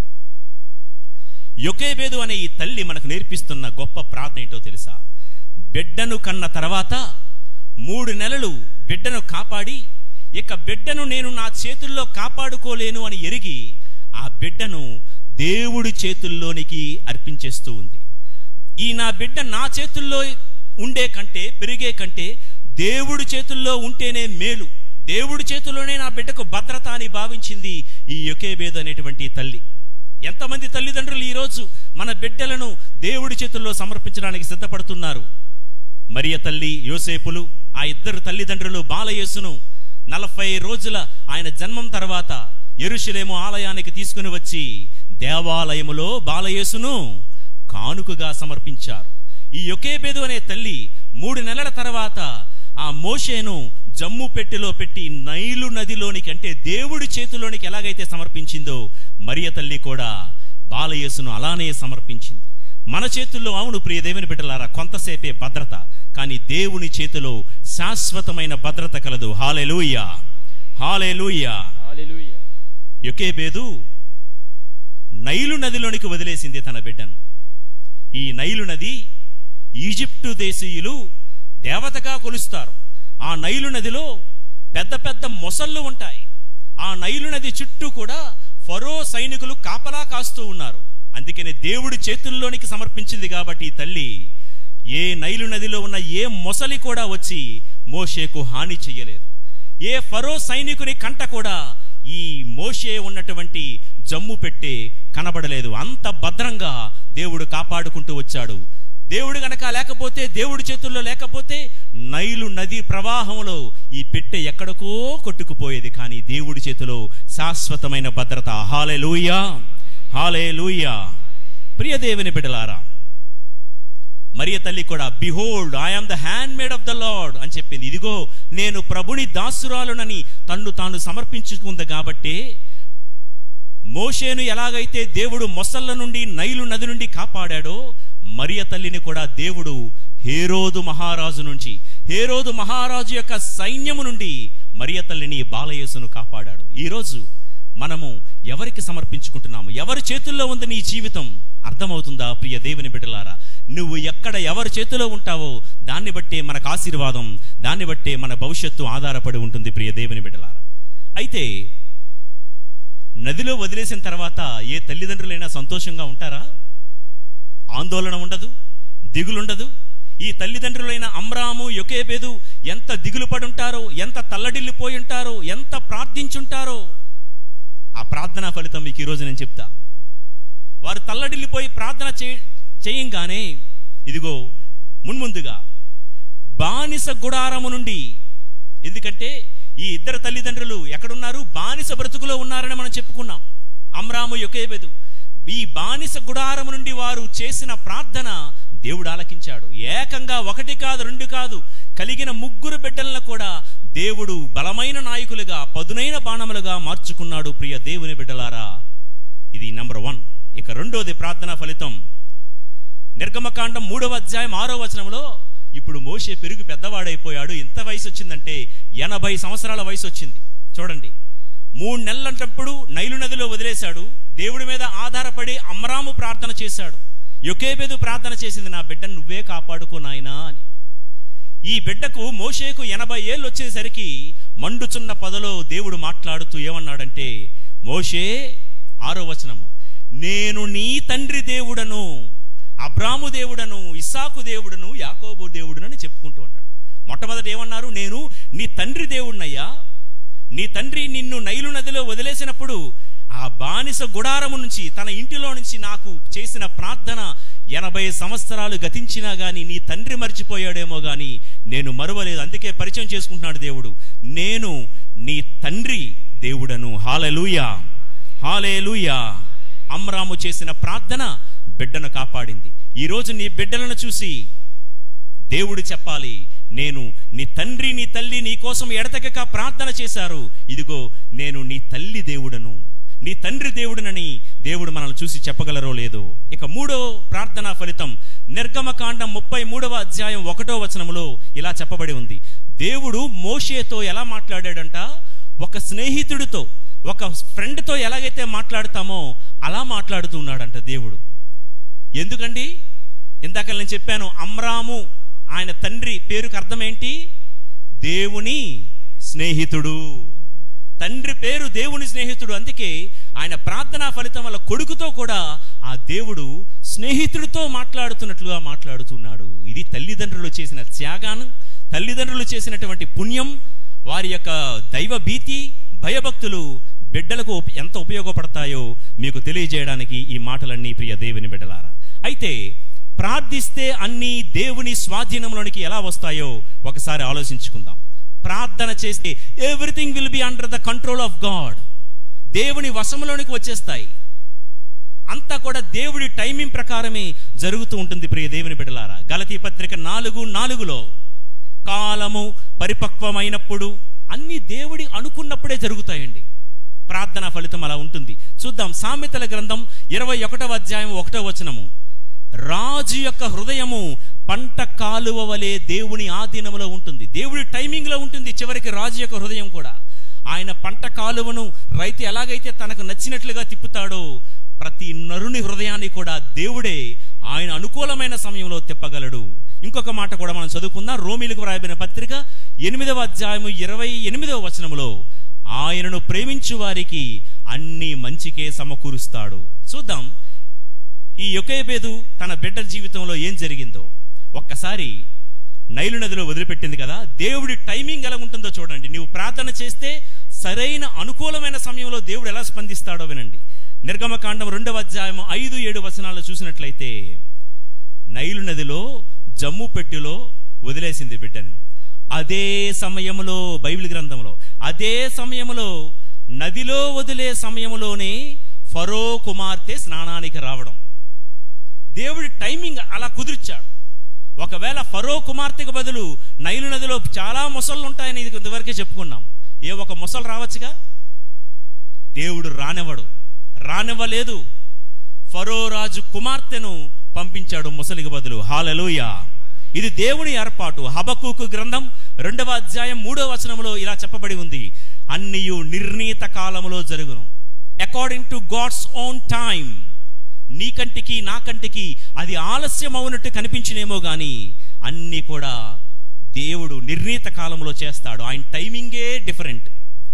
Speaker 1: యొకేబేదు అనే ఈ తల్లి మనకు నేర్పిస్తున్న గొప్ప ప్రార్థన ఏంటో తెలుసా బిడ్డను కన్న తర్వాత మూడు నెలలు బిడ్డను కాపాడి ఇక బిడ్డను నేను నా చేతుల్లో కాపాడుకోలేను అని ఎరిగి ఆ బిడ్డను దేవుడి చేతుల్లోనికి అర్పించేస్తూ ఉంది ఈ నా బిడ్డ నా చేతుల్లో ఉండే కంటే పెరిగే కంటే దేవుడి చేతుల్లో ఉంటేనే మేలు దేవుడి చేతుల్లోనే నా బిడ్డకు భద్రత అని భావించింది ఈ యొకేబేదు అనేటువంటి తల్లి ఎంతమంది తల్లిదండ్రులు ఈరోజు మన బిడ్డలను దేవుడి చేతుల్లో సమర్పించడానికి సిద్ధపడుతున్నారు మరియ తల్లి యోసేపులు ఆ ఇద్దరు తల్లిదండ్రులు బాలయేసును నలభై రోజుల ఆయన జన్మం తర్వాత ఎరుషులేము ఆలయానికి తీసుకుని వచ్చి దేవాలయములో బాలయేసును కానుకగా సమర్పించారు ఈ యొకేబేదు అనే తల్లి మూడు నెలల తర్వాత ఆ మోషేను జమ్ము పెట్టెలో పెట్టి నైలు నదిలోనికి అంటే దేవుడి చేతిలోనికి ఎలాగైతే సమర్పించిందో మరియ తల్లి కూడా బాలయేసును అలానే సమర్పించింది మన చేతుల్లో అవును ప్రియ దేవుని బిడ్డలారా కొంతసేపే భద్రత కానీ దేవుని చేతిలో శాశ్వతమైన భద్రత కలదు హాలెలూయా హాలెలూయా
Speaker 4: హల్లెలూయా
Speaker 1: యొకేబేదు నైలు నదిలోనికి వదిలేసింది తన బిడ్డను ఈ నైలు నది ఈజిప్టు దేశీయులు దేవతగా కొలుస్తారు ఆ నైలు నదిలో పెద్ద పెద్ద మొసళ్ళు ఉంటాయి ఆ నైలు నది చుట్టూ కూడా ఫరో సైనికులు కాపలా కాస్తూ ఉన్నారు అందుకనే దేవుడి చేతుల్లోనికి సమర్పించింది కాబట్టి ఈ తల్లి ఏ నైలు నదిలో ఉన్న ఏ మొసలి కూడా వచ్చి మోషేకు హాని చెయ్యలేదు ఏ ఫరో సైనికుని కంట కూడా ఈ మోషే ఉన్నటువంటి జమ్ము పెట్టే కనబడలేదు అంత భద్రంగా దేవుడు కాపాడుకుంటూ వచ్చాడు దేవుడు గనక లేకపోతే దేవుడి చేతుల్లో లేకపోతే నైలు నది ప్రవాహంలో ఈ పెట్టె ఎక్కడికో కొట్టుకుపోయేది కానీ దేవుడి చేతిలో శాశ్వతమైన భద్రత హాలే లూయా హాలే లూయా ప్రియ దేవుని బిడ్డలారా మరియ తల్లి కూడా behold I am the handmaid of the lord అని చెప్పింది ఇదిగో నేను ప్రభుని దాసురాలునని తన్ను తాను సమర్పించుకుంది కాబట్టి మోషేను ఎలాగైతే దేవుడు మొసళ్ళ నుండి నైలు నది నుండి కాపాడాడో మరియ తల్లిని కూడా దేవుడు హేరోదు మహారాజు నుంచి హేరోదు మహారాజు యొక్క సైన్యము నుండి మరియ తల్లిని బాలయేసును కాపాడాడు ఈరోజు మనము ఎవరికి సమర్పించుకుంటున్నాము ఎవరి చేతుల్లో ఉంది నీ జీవితం అర్థమవుతుందా ప్రియ దేవుని బిడ్డలారా నువ్వు ఎక్కడ ఎవరి చేతిలో ఉంటావో దాన్ని బట్టే మనకు ఆశీర్వాదం దాన్ని బట్టే మన భవిష్యత్తు ఆధారపడి ఉంటుంది ప్రియ దేవుని బిడ్డలారా అయితే నదిలో వదిలేసిన తర్వాత ఏ తల్లిదండ్రులైనా సంతోషంగా ఉంటారా ఆందోళన ఉండదు దిగులుండదు ఈ తల్లిదండ్రులైన అమ్రాము యొకేబేదు ఎంత దిగులు పడి ఉంటారో ఎంత తల్లడిల్లిపోయి ఉంటారో ఎంత ప్రార్థించుంటారో ఆ ప్రార్థనా ఫలితం మీకు ఈరోజు నేను చెప్తా వారు తల్లడిల్లిపోయి ప్రార్థన చే చేయంగానే ఇదిగో మున్ముందుగా బానిస గుడారము నుండి ఎందుకంటే ఈ ఇద్దరు తల్లిదండ్రులు ఎక్కడున్నారు బానిస బ్రతుకులో ఉన్నారని మనం చెప్పుకున్నాం అమ్రాము యొకేబెదు ఈ బానిస గుడారము నుండి వారు చేసిన ప్రార్థన దేవుడు ఆలకించాడు ఏకంగా ఒకటి కాదు రెండు కాదు కలిగిన ముగ్గురు బిడ్డలను కూడా దేవుడు బలమైన నాయకులుగా పదునైన బాణములుగా మార్చుకున్నాడు ప్రియ దేవుని బిడ్డలారా ఇది నంబర్ వన్ ఇక రెండోది ప్రార్థనా ఫలితం నిర్గమకాండం మూడవ అధ్యాయం ఆరో వచనంలో ఇప్పుడు మోషే పెరుగు పెద్దవాడైపోయాడు ఎంత వయసు వచ్చిందంటే ఎనభై సంవత్సరాల వయసు వచ్చింది చూడండి మూడు నెలలంటప్పుడు నైలు నదిలో వదిలేశాడు దేవుడి మీద ఆధారపడి అమ్రాము ప్రార్థన చేశాడు యొకేబెదు ప్రార్థన చేసింది నా బిడ్డను నువ్వే కాపాడుకో నాయనా అని ఈ బిడ్డకు మోషేకు ఎనభై ఏళ్ళు వచ్చేసరికి మండుచున్న పదలో దేవుడు మాట్లాడుతూ ఏమన్నాడంటే మోషే ఆరో వచనము నేను నీ తండ్రి దేవుడను అబ్రాము దేవుడను ఇస్సాకు దేవుడను యాకోబు దేవుడును అని చెప్పుకుంటూ ఉన్నాడు మొట్టమొదట ఏమన్నారు నేను నీ తండ్రి దేవుడినయ్యా నీ తండ్రి నిన్ను నైలు నదిలో వదిలేసినప్పుడు ఆ బానిస గుడారము నుంచి తన ఇంటిలో నుంచి నాకు చేసిన ప్రార్థన ఎనభై సంవత్సరాలు గతించినా గాని నీ తండ్రి మర్చిపోయాడేమో గాని నేను మరువలేదు అందుకే పరిచయం చేసుకుంటున్నాడు దేవుడు నేను నీ తండ్రి దేవుడను హాలెలూయా హాలేలుయా అమ్రాము చేసిన ప్రార్థన బిడ్డను కాపాడింది ఈరోజు నీ బిడ్డలను చూసి దేవుడు చెప్పాలి నేను నీ తండ్రి నీ తల్లి నీ కోసం ఎడతెగక ప్రార్థన చేశారు ఇదిగో నేను నీ తల్లి దేవుడను నీ తండ్రి దేవుడునని దేవుడు మనల్ని చూసి చెప్పగలరో లేదో ఇక మూడో ప్రార్థనా ఫలితం నిర్గమకాండం ముప్పై మూడవ అధ్యాయం ఒకటో వచనములో ఇలా చెప్పబడి ఉంది దేవుడు మోషేతో ఎలా మాట్లాడాడంట ఒక స్నేహితుడితో ఒక ఫ్రెండ్తో ఎలాగైతే మాట్లాడతామో అలా మాట్లాడుతున్నాడంట దేవుడు ఎందుకండి ఇందాక నేను చెప్పాను అమ్రాము ఆయన తండ్రి పేరుకి అర్థం ఏంటి దేవుని స్నేహితుడు తండ్రి పేరు దేవుని స్నేహితుడు అందుకే ఆయన ప్రార్థనా ఫలితం వల్ల కొడుకుతో కూడా ఆ దేవుడు స్నేహితుడితో మాట్లాడుతున్నట్లుగా మాట్లాడుతున్నాడు ఇది తల్లిదండ్రులు చేసిన త్యాగానం తల్లిదండ్రులు చేసినటువంటి పుణ్యం వారి యొక్క దైవ భీతి భయభక్తులు బిడ్డలకు ఉప- ఎంత ఉపయోగపడతాయో మీకు తెలియజేయడానికి ఈ మాటలన్నీ ప్రియ దేవుని బిడ్డలారా అయితే ప్రార్థిస్తే అన్ని దేవుని స్వాధీనంలోనికి ఎలా వస్తాయో ఒకసారి ఆలోచించుకుందాం ప్రార్థన చేస్తే everything will be under the control of God దేవుని వశంలోనికి వచ్చేస్తాయి అంతా కూడా దేవుడి టైమింగ్ ప్రకారమే జరుగుతూ ఉంటుంది ప్రియ దేవుని బిడ్డలారా గలతీ పత్రిక నాలుగు నాలుగులో కాలము పరిపక్వమైనప్పుడు అన్ని దేవుడి అనుకున్నప్పుడే జరుగుతాయండి ప్రార్థన ఫలితం అలా ఉంటుంది చూద్దాం సామెతల గ్రంథం ఇరవై ఒకటవ అధ్యాయం ఒకటో వచనము రాజు యొక్క హృదయము పంట కాలువ వలె దేవుని ఆధీనంలో ఉంటుంది దేవుడి టైమింగ్ లో ఉంటుంది చివరికి రాజు యొక్క హృదయం కూడా ఆయన పంట కాలువను రైతు ఎలాగైతే తనకు నచ్చినట్లుగా తిప్పుతాడో ప్రతి నరుని హృదయాన్ని కూడా దేవుడే ఆయన అనుకూలమైన సమయంలో తిప్పగలడు ఇంకొక మాట కూడా మనం చదువుకుందాం రోమిలకు వ్రాయబడిన పత్రిక ఎనిమిదవ అధ్యాయము ఇరవై ఎనిమిదవ వచనములో ఆయనను ప్రేమించు వారికి అన్ని మంచికే సమకూరుస్తాడు చూద్దాం ఈ యొకేబేదు తన బిడ్డ జీవితంలో ఏం జరిగిందో ఒక్కసారి నైలు నదిలో వదిలిపెట్టింది కదా దేవుడి టైమింగ్ ఎలా ఉంటుందో చూడండి నీవు ప్రార్థన చేస్తే సరైన అనుకూలమైన సమయంలో దేవుడు ఎలా స్పందిస్తాడో వినండి నిర్గమకాండం రెండవ అధ్యాయం ఐదు ఏడు వచనాల్లో చూసినట్లయితే నైలు నదిలో జమ్ము పెట్టెలో వదిలేసింది బిడ్డని అదే సమయంలో బైబిల్ గ్రంథంలో అదే సమయంలో నదిలో వదిలే సమయంలోనే ఫరో కుమార్తె స్నానానికి రావడం దేవుడి టైమింగ్ అలా కుదిర్చాడు ఒకవేళ ఫరో కుమార్తెకు బదులు నైలు నదిలో చాలా మొసళ్ళు ఉంటాయని ఇది ఇంతవరకే చెప్పుకున్నాం ఏ ఒక మొసలు రావచ్చుగా దేవుడు రానివ్వడు రానివ్వలేదు ఫరో రాజు కుమార్తెను పంపించాడు ముసలికి బదులు హాలలోయ ఇది దేవుని ఏర్పాటు హబకూకు గ్రంథం రెండవ అధ్యాయం మూడవ వచనంలో ఇలా చెప్పబడి ఉంది అన్నియు నిర్ణీత కాలములో జరుగును according to God's own time నీ కంటికి నా కంటికి అది ఆలస్యం అవునట్టు కనిపించినేమో గాని అన్నీ కూడా దేవుడు నిర్ణీత కాలంలో చేస్తాడు ఆయన టైమింగే డిఫరెంట్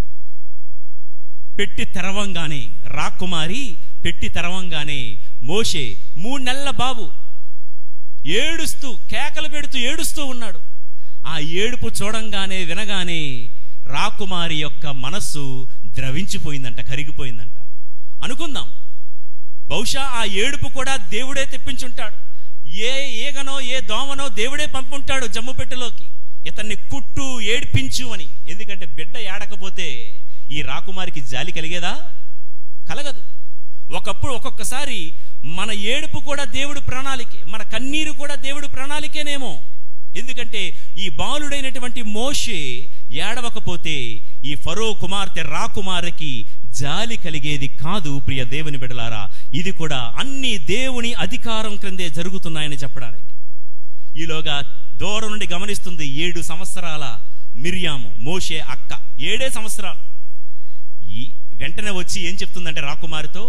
Speaker 1: పెట్టి తెరవంగానే రాకుమారి పెట్టి తెరవంగానే మోషే మూడు నెలల బాబు ఏడుస్తూ కేకలు పెడుతూ ఏడుస్తూ ఉన్నాడు ఆ ఏడుపు చూడంగానే వినగానే రాకుమారి యొక్క మనస్సు ద్రవించిపోయిందంట కరిగిపోయిందంట అనుకుందాం బహుశా ఆ ఏడుపు కూడా దేవుడే తెప్పించుంటాడు ఏ ఈగనో ఏ దోమనో దేవుడే పంపుంటాడు జమ్ము పెట్టెలోకి ఇతన్ని కుట్టు ఏడిపించు అని ఎందుకంటే బిడ్డ ఏడకపోతే ఈ రాకుమారికి జాలి కలిగేదా కలగదు ఒకప్పుడు ఒక్కొక్కసారి మన ఏడుపు కూడా దేవుడి ప్రణాళికే మన కన్నీరు కూడా దేవుడి ప్రణాళికేనేమో ఎందుకంటే ఈ బాలుడైనటువంటి మోషే ఏడవకపోతే ఈ ఫరో కుమార్తె రాకుమారికి జాలి కలిగేది కాదు ప్రియ దేవుని బిడలారా ఇది కూడా అన్ని దేవుని అధికారం క్రిందే జరుగుతున్నాయని చెప్పడానికి ఈలోగా దూరం నుండి గమనిస్తుంది ఏడు సంవత్సరాల మిరియాము మోషే అక్క ఏడే సంవత్సరాలు ఈ వెంటనే వచ్చి ఏం చెప్తుందంటే రాకుమారితో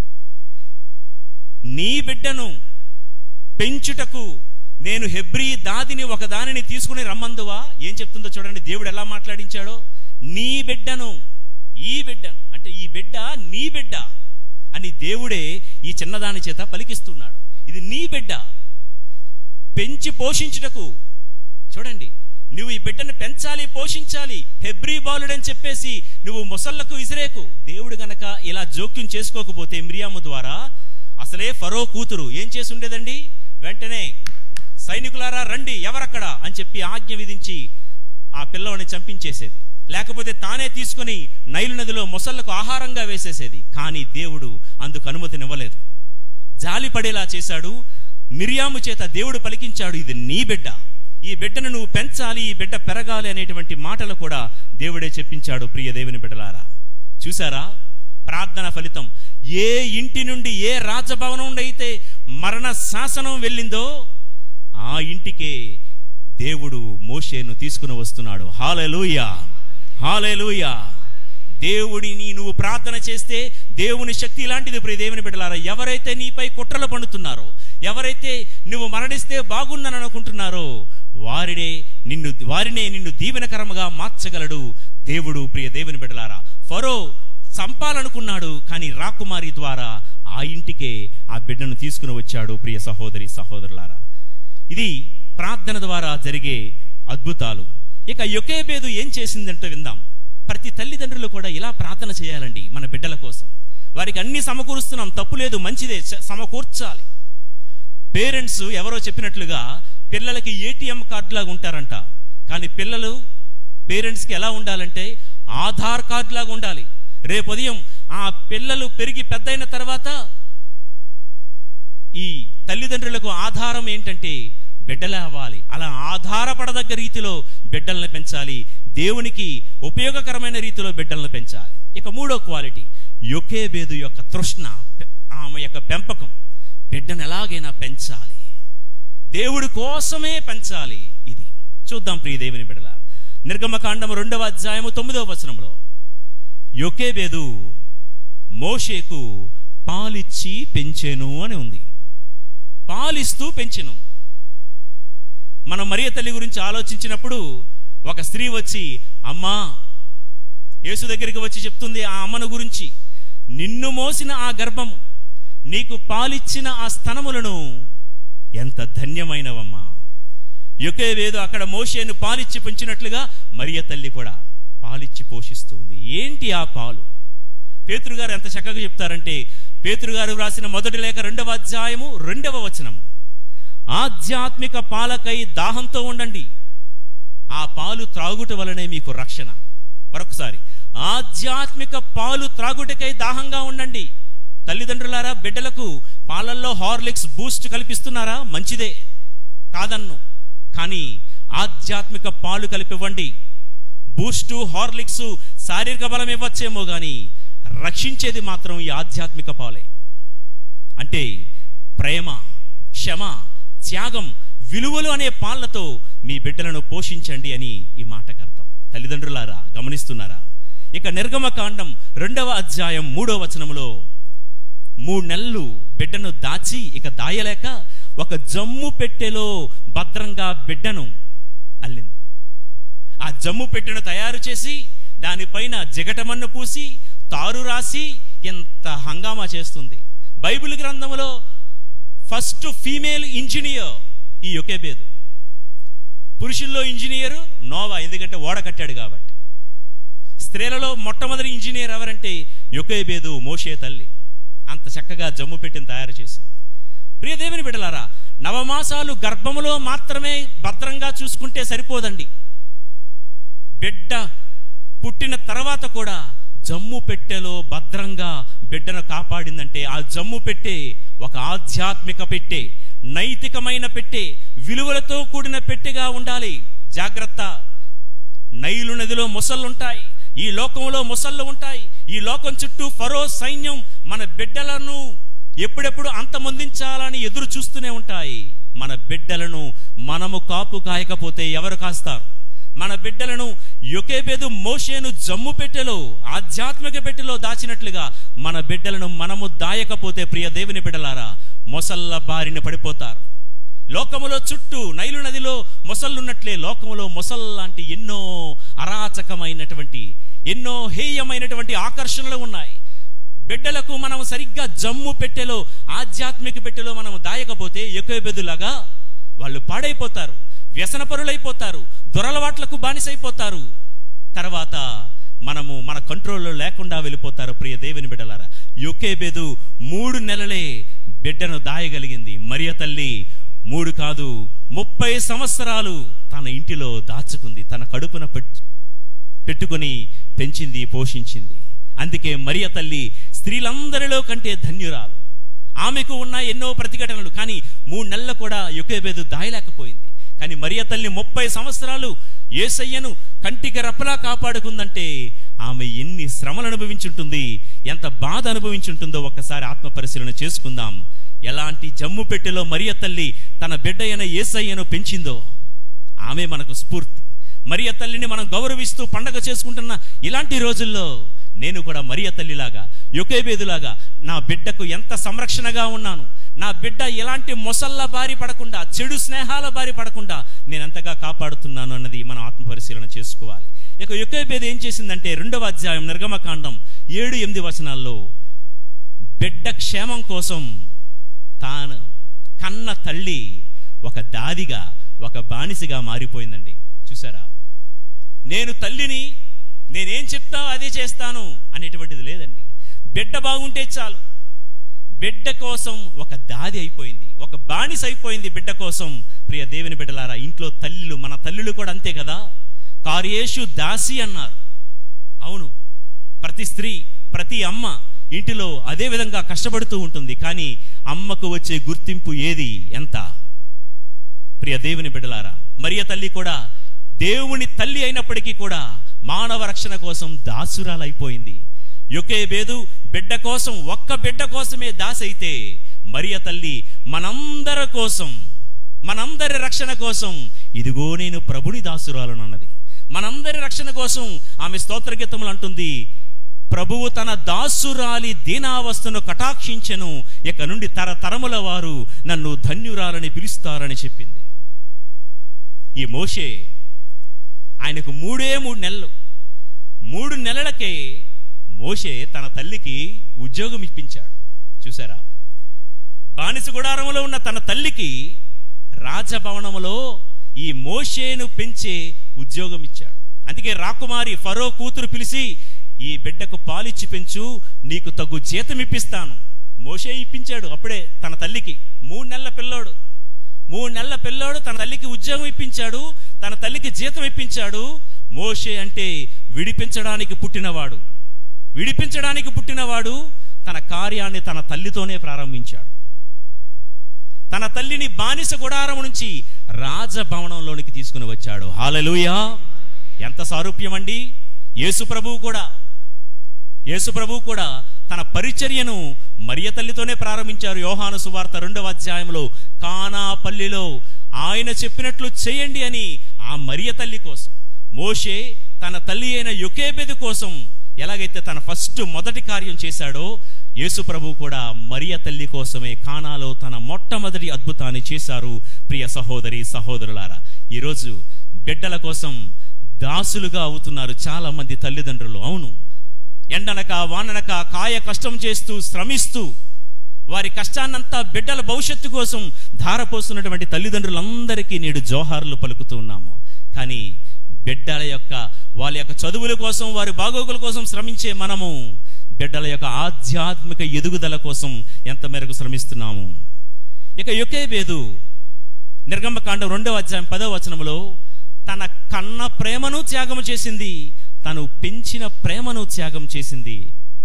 Speaker 1: నీ బిడ్డను పెంచుటకు నేను హెబ్రీ దాదిని ఒక దానిని తీసుకుని రమ్మందువా ఏం చెప్తుందో చూడండి దేవుడు ఎలా మాట్లాడించాడో నీ బిడ్డను ఈ బిడ్డను అంటే ఈ బిడ్డ నీ బిడ్డ అని దేవుడే ఈ చిన్నదాని చేత పలికిస్తున్నాడు ఇది నీ బిడ్డ పెంచి పోషించుటకు చూడండి నువ్వు ఈ బిడ్డను పెంచాలి పోషించాలి హెబ్రీ బాలుడని చెప్పేసి నువ్వు ముసళ్లకు విసిరేకు దేవుడు గనక ఇలా జోక్యం చేసుకోకపోతే మిరియాము ద్వారా అసలే ఫరో కూతురు ఏం చేసి ఉండేదండి వెంటనే సైనికులారా రండి ఎవరక్కడ అని చెప్పి ఆజ్ఞ విధించి ఆ పిల్లవాడిని చంపించేసేది లేకపోతే తానే తీసుకుని నైలు నదిలో మొసళ్లకు ఆహారంగా వేసేసేది కానీ దేవుడు అందుకు అనుమతినివ్వలేదు జాలి పడేలా చేశాడు మిరియాము చేత దేవుడు పలికించాడు ఇది నీ బిడ్డ ఈ బిడ్డను నువ్వు పెంచాలి ఈ బిడ్డ పెరగాలి అనేటువంటి మాటలు కూడా దేవుడే చెప్పించాడు ప్రియ దేవుని బిడ్డలారా చూసారా ప్రార్థన ఫలితం ఏ ఇంటి నుండి ఏ రాజభవనం నుండి అయితే మరణ శాసనం వెళ్ళిందో ఆ ఇంటికే దేవుడు మోషేను తీసుకుని వస్తున్నాడు హాలెలూయా హాలెలూయా దేవుడిని నువ్వు ప్రార్థన చేస్తే దేవుని శక్తి లాంటిది ప్రియ దేవుని బిడ్డలారా ఎవరైతే నీపై కుట్రలు పండుతున్నారో ఎవరైతే నువ్వు మరణిస్తే బాగున్నాను అనుకుంటున్నారో వారినే నిన్ను వారినే నిన్ను దీవెనకరముగా మార్చగలడు దేవుడు ప్రియ దేవుని బిడ్డలారా ఫరో చంపాలనుకున్నాడు కానీ రాకుమారి ద్వారా ఆ ఇంటికే ఆ బిడ్డను తీసుకుని వచ్చాడు ప్రియ సహోదరి సహోదరులారా ఇది ప్రార్థన ద్వారా జరిగే అద్భుతాలు ఇక యొకేబేదు ఏం చేసిందంటే విందాం ప్రతి తల్లిదండ్రులు కూడా ఇలా ప్రార్థన చేయాలండి మన బిడ్డల కోసం వారికి అన్ని సమకూరుస్తున్నాం తప్పు లేదు మంచిదే చ- సమకూర్చాలి పేరెంట్స్ ఎవరో చెప్పినట్లుగా పిల్లలకి ఏటీఎం కార్డు లాగా ఉంటారంట కానీ పిల్లలు పేరెంట్స్కి ఎలా ఉండాలంటే ఆధార్ కార్డు లాగా ఉండాలి రేపు ఉదయం ఆ పిల్లలు పెరిగి పెద్దయిన తర్వాత ఈ తల్లిదండ్రులకు ఆధారం ఏంటంటే బిడ్డలే అవ్వాలి అలా ఆధారపడదగ్గ రీతిలో బిడ్డలను పెంచాలి దేవునికి ఉపయోగకరమైన రీతిలో బిడ్డలను పెంచాలి ఇక మూడో క్వాలిటీ యొకేబేదు యొక్క తృష్ణ పె- ఆమె యొక్క పెంపకం బిడ్డను ఎలాగైనా పెంచాలి దేవుడి కోసమే పెంచాలి ఇది చూద్దాం ప్రియ దేవుని బిడ్డలారా నిర్గమకాండము రెండవ అధ్యాయము తొమ్మిదవ వచనంలో యొకేబేదు మోషేకు పాలిచ్చి పెంచెను అని ఉంది పాలిస్తూ పెంచెను మనం మరియ తల్లి గురించి ఆలోచించినప్పుడు ఒక స్త్రీ వచ్చి అమ్మా యేసు దగ్గరికి వచ్చి చెప్తుంది ఆ అమ్మను గురించి నిన్ను మోసిన ఆ గర్భము నీకు పాలిచ్చిన ఆ స్తనములను ఎంత ధన్యమైనవమ్మా యొకే వేదో అక్కడ మోషేను పాలిచ్చి పెంచినట్లుగా మరియ తల్లి కూడా పాలిచ్చి పోషిస్తుంది ఏంటి ఆ పాలు పేతురు గారు ఎంత చక్కగా చెప్తారంటే పేతురు గారు వ్రాసిన మొదటి లేఖ రెండవ అధ్యాయము రెండవ వచనము ఆధ్యాత్మిక పాలకై దాహంతో ఉండండి ఆ పాలు త్రాగుట వలనే మీకు రక్షణ మరొకసారి ఆధ్యాత్మిక పాలు త్రాగుటకై దాహంగా ఉండండి తల్లిదండ్రులారా బిడ్డలకు పాలల్లో హార్లిక్స్ బూస్ట్ కల్పిస్తున్నారా మంచిదే కాదన్ను కానీ ఆధ్యాత్మిక పాలు కలిపివ్వండి బూస్టు హార్లిక్స్ శారీరక బలం ఇవ్వచ్చేమో కానీ రక్షించేది మాత్రం ఈ ఆధ్యాత్మిక పాలే అంటే ప్రేమ క్షమ త్యాగం విలువలు అనే పాలతో మీ బిడ్డలను పోషించండి అని ఈ మాటకు అర్థం తల్లిదండ్రులారా గమనిస్తున్నారా ఇక నిర్గమకాండం రెండవ అధ్యాయం మూడవ వచనములో మూడు నెలలు బిడ్డను దాచి ఇక దాయలేక ఒక జమ్ము పెట్టెలో భద్రంగా బిడ్డను అల్లింది ఆ జమ్ము పెట్టెను తయారు చేసి దానిపైన జిగటమన్ను పూసి తారు రాసి ఎంత హంగామా చేస్తుంది బైబిల్ గ్రంథములో ఫస్ట్ ఫీమేల్ ఇంజనీర్ ఈ యొకేబేదు పురుషుల్లో ఇంజనీరు నోవా ఎందుకంటే ఓడ కట్టాడు కాబట్టి స్త్రీలలో మొట్టమొదటి ఇంజనీర్ ఎవరంటే యొకేబేదు మోషే తల్లి అంత చక్కగా జమ్ము పెట్టిన తయారు చేసింది ప్రియ దేవుని బిడ్డలారా నవమాసాలు గర్భములో మాత్రమే భద్రంగా చూసుకుంటే సరిపోదండి బిడ్డ పుట్టిన తర్వాత కూడా జమ్ము పెట్టెలో భద్రంగా బిడ్డను కాపాడిందంటే ఆ జమ్ము పెట్టే ఒక ఆధ్యాత్మిక పెట్టే నైతికమైన పెట్టే విలువలతో కూడిన పెట్టెగా ఉండాలి జాగ్రత్త నైలు నదిలో మొసళ్ళుంటాయి ఈ లోకంలో మొసళ్ళు ఉంటాయి ఈ లోకం చుట్టూ ఫరో సైన్యం మన బిడ్డలను ఎప్పుడెప్పుడు అంతమొందించాలని ఎదురు చూస్తూనే ఉంటాయి మన బిడ్డలను మనము కాపు కాయకపోతే ఎవరు కాస్తారు మన బిడ్డలను యొకేబేదు మోషేను జమ్ము పెట్టెలో ఆధ్యాత్మిక పెట్టెలో దాచినట్లుగా మన బిడ్డలను మనము దాయకపోతే ప్రియ దేవుని బిడ్డలారా మొసళ్ళ బారిన పడిపోతారు లోకములో చుట్టూ నైలు నదిలో మొసళ్ళున్నట్లే లోకములో మొసల్ లాంటి ఎన్నో అరాచకమైనటువంటి ఎన్నో హేయమైనటువంటి ఆకర్షణలు ఉన్నాయి బిడ్డలకు మనం సరిగ్గా జమ్ము పెట్టెలో ఆధ్యాత్మిక పెట్టెలో మనం దాయకపోతే ఎక్కువ బెదులాగా వాళ్ళు పాడైపోతారు వ్యసనపరులైపోతారు దురలవాట్లకు బానిసైపోతారు తర్వాత మనము మన కంట్రోల్లో లేకుండా వెళ్ళిపోతారు ప్రియ దేవుని బిడ్డలారా యొకేబెదు మూడు నెలలే బిడ్డను దాయగలిగింది మరియ తల్లి మూడు కాదు ముప్పై సంవత్సరాలు తన ఇంటిలో దాచుకుంది తన కడుపున పెట్- పెట్టుకొని పెంచింది పోషించింది అందుకే మరియ తల్లి స్త్రీలందరిలో కంటే ధన్యురాలు ఆమెకు ఉన్న ఎన్నో ప్రతిఘటనలు కానీ మూడు నెలలు కూడా యొకేబేదు దాయలేకపోయింది కానీ మరియ తల్లి ముప్పై సంవత్సరాలు ఏసయ్యను కంటికి రెప్పలా కాపాడుకుందంటే ఆమె ఎన్ని శ్రమలు అనుభవించుంటుంది ఎంత బాధ అనుభవించుంటుందో ఒక్కసారి ఆత్మ పరిశీలన చేసుకుందాం ఎలాంటి జమ్ము పెట్టెలో మరియ తల్లి తన బిడ్డ అయిన ఏసయ్యను పెంచిందో ఆమె మనకు స్ఫూర్తి మరియ తల్లిని మనం గౌరవిస్తూ పండగ చేసుకుంటున్న ఇలాంటి రోజుల్లో నేను కూడా మరియ తల్లిలాగా యొకేబేదులాగా నా బిడ్డకు ఎంత సంరక్షణగా ఉన్నాను నా బిడ్డ ఎలాంటి మొసళ్ళ బారి పడకుండా చెడు స్నేహాల బారి పడకుండా నేను ఎంతగా కాపాడుతున్నాను అన్నది మనం ఆత్మ పరిశీలన చేసుకోవాలి ఇక యొకేబేదు ఏం చేసిందంటే రెండవ అధ్యాయం నిర్గమకాండం ఏడు ఎనిమిది వచనాల్లో బిడ్డ క్షేమం కోసం తాను కన్న తల్లి ఒక దాదిగా ఒక బానిసగా మారిపోయిందండి చూసారా నేను తల్లిని నేనేం చెప్తా అదే చేస్తాను అనేటువంటిది లేదండి బిడ్డ బాగుంటే చాలు బిడ్డ కోసం ఒక దాది అయిపోయింది ఒక బానిస అయిపోయింది బిడ్డ కోసం ప్రియ దేవుని బిడ్డలారా ఇంట్లో తల్లులు మన తల్లులు కూడా అంతే కదా కార్యేషు దాసి అన్నారు అవును ప్రతి స్త్రీ ప్రతి అమ్మ ఇంటిలో అదే విధంగా కష్టపడుతూ ఉంటుంది కానీ అమ్మకు వచ్చే గుర్తింపు ఏది ఎంత ప్రియ దేవుని బిడ్డలారా మరియ తల్లి కూడా దేవుని తల్లి అయినప్పటికీ కూడా మానవ రక్షణ కోసం దాసురాలైపోయింది యొకే బేదు బిడ్డ కోసం ఒక్క బిడ్డ కోసమే దాసైతే మరియ తల్లి మనందరి కోసం మనందరి రక్షణ కోసం ఇదిగో నేను ప్రభుని దాసురాలను అన్నది మనందరి రక్షణ కోసం ఆమె స్తోత్ర గీతములు అంటుంది ప్రభువు తన దాసురాలి దీనావస్థను కటాక్షించెను ఇక నుండి తరతరముల వారు నన్ను ధన్యురాలని పిలుస్తారని చెప్పింది ఈ మోషే ఆయనకు మూడే మూడు నెలలు మూడు నెలలకే మోషే తన తల్లికి ఉద్యోగం ఇప్పించాడు చూసారా బానిస గుడారంలో ఉన్న తన తల్లికి రాజభవనములో ఈ మోషేను పెంచే ఉద్యోగం ఇచ్చాడు అందుకే రాకుమారి ఫరో కూతురు పిలిచి ఈ బిడ్డకు పాలిచ్చి పెంచు నీకు తగు జీతం ఇప్పిస్తాను మోషే ఇప్పించాడు అప్పుడే తన తల్లికి మూడు నెలల పిల్లోడు మూడు నెలల పిల్లోడు తన తల్లికి ఉద్యోగం ఇప్పించాడు తన తల్లికి జీతం ఇప్పించాడు మోషే అంటే విడిపించడానికి పుట్టినవాడు విడిపించడానికి పుట్టినవాడు తన కార్యాన్ని తన తల్లితోనే ప్రారంభించాడు తన తల్లిని బానిస గుడారం నుంచి రాజభవనంలోనికి తీసుకుని వచ్చాడు హాలలుయా ఎంత సారూప్యం అండి యేసు ప్రభువు కూడా యేసు ప్రభువు కూడా తన పరిచర్యను మరియ తల్లితోనే ప్రారంభించారు యోహాను సువార్త రెండవ అధ్యాయంలో కానాపల్లిలో ఆయన చెప్పినట్లు చేయండి అని ఆ మరియ తల్లి కోసం మోషే తన తల్లి అయిన యొకేబెదు కోసం ఎలాగైతే తన ఫస్ట్ మొదటి కార్యం చేశాడో యేసు ప్రభు కూడా మరియ తల్లి కోసమే కానాలో తన మొట్టమొదటి అద్భుతాన్ని చేశారు ప్రియ సహోదరి సహోదరులారా ఈరోజు బిడ్డల కోసం దాసులుగా అవుతున్నారు చాలా మంది తల్లిదండ్రులు అవును ఎండనక వాననక కాయ కష్టం చేస్తూ శ్రమిస్తూ వారి కష్టాన్నంతా బిడ్డల భవిష్యత్తు కోసం ధారపోస్తున్నటువంటి తల్లిదండ్రులందరికీ నేడు జోహార్లు పలుకుతూ ఉన్నాము కానీ బిడ్డల యొక్క వాళ్ళ యొక్క చదువుల కోసం వారి బాగోగుల కోసం శ్రమించే మనము బిడ్డల యొక్క ఆధ్యాత్మిక ఎదుగుదల కోసం ఎంత మేరకు శ్రమిస్తున్నాము ఇక యొకే వేదు నిర్గమకాండం రెండవ అధ్యాయం పదవ వచనములో తన కన్న ప్రేమను త్యాగం చేసింది తను పెంచిన ప్రేమను త్యాగం చేసింది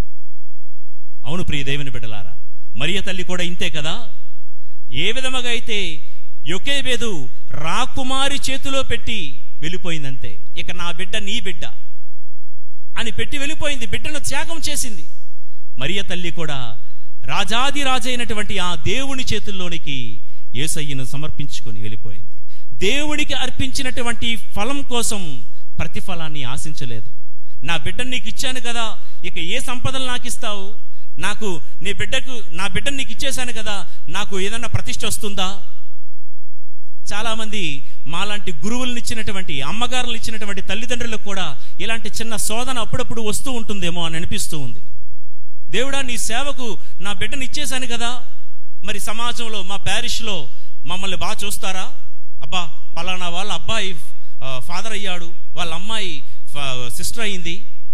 Speaker 1: అవును ప్రియ దేవుని బిడ్డలారా మరియ తల్లి కూడా ఇంతే కదా ఏ విధముగా అయితే యొకేబేదు రాకుమారి చేతిలో పెట్టి వెళ్ళిపోయిందంతే ఇక నా బిడ్డ నీ బిడ్డ అని పెట్టి వెళ్ళిపోయింది బిడ్డను త్యాగం చేసింది మరియ తల్లి కూడా రాజాది రాజైనటువంటి ఆ దేవుని చేతుల్లోనికి ఏసయ్యను సమర్పించుకొని వెళ్ళిపోయింది దేవుడికి అర్పించినటువంటి ఫలం కోసం ప్రతిఫలాన్ని ఆశించలేదు నా బిడ్డను నీకు ఇచ్చాను కదా ఇక ఏ సంపదలు నాకు ఇస్తావు నాకు నీ బిడ్డకు నా బిడ్డను నీకు ఇచ్చేశాను కదా నాకు ఏదన్నా ప్రతిష్ట వస్తుందా చాలా మంది మాలాంటి గురువులను ఇచ్చినటువంటి అమ్మగారులు ఇచ్చినటువంటి తల్లిదండ్రులకు కూడా ఇలాంటి చిన్న శోధన అప్పుడప్పుడు వస్తూ ఉంటుందేమో అని అనిపిస్తూ ఉంది దేవుడా నీ సేవకు నా బిడ్డను ఇచ్చేశాను కదా మరి సమాజంలో మా ప్యారిష్లో మమ్మల్ని బాగా చూస్తారా అబ్బా పలానా వాళ్ళ అబ్బాయి ఫాదర్ అయ్యాడు వాళ్ళ అమ్మాయి సిస్టర్ అయింది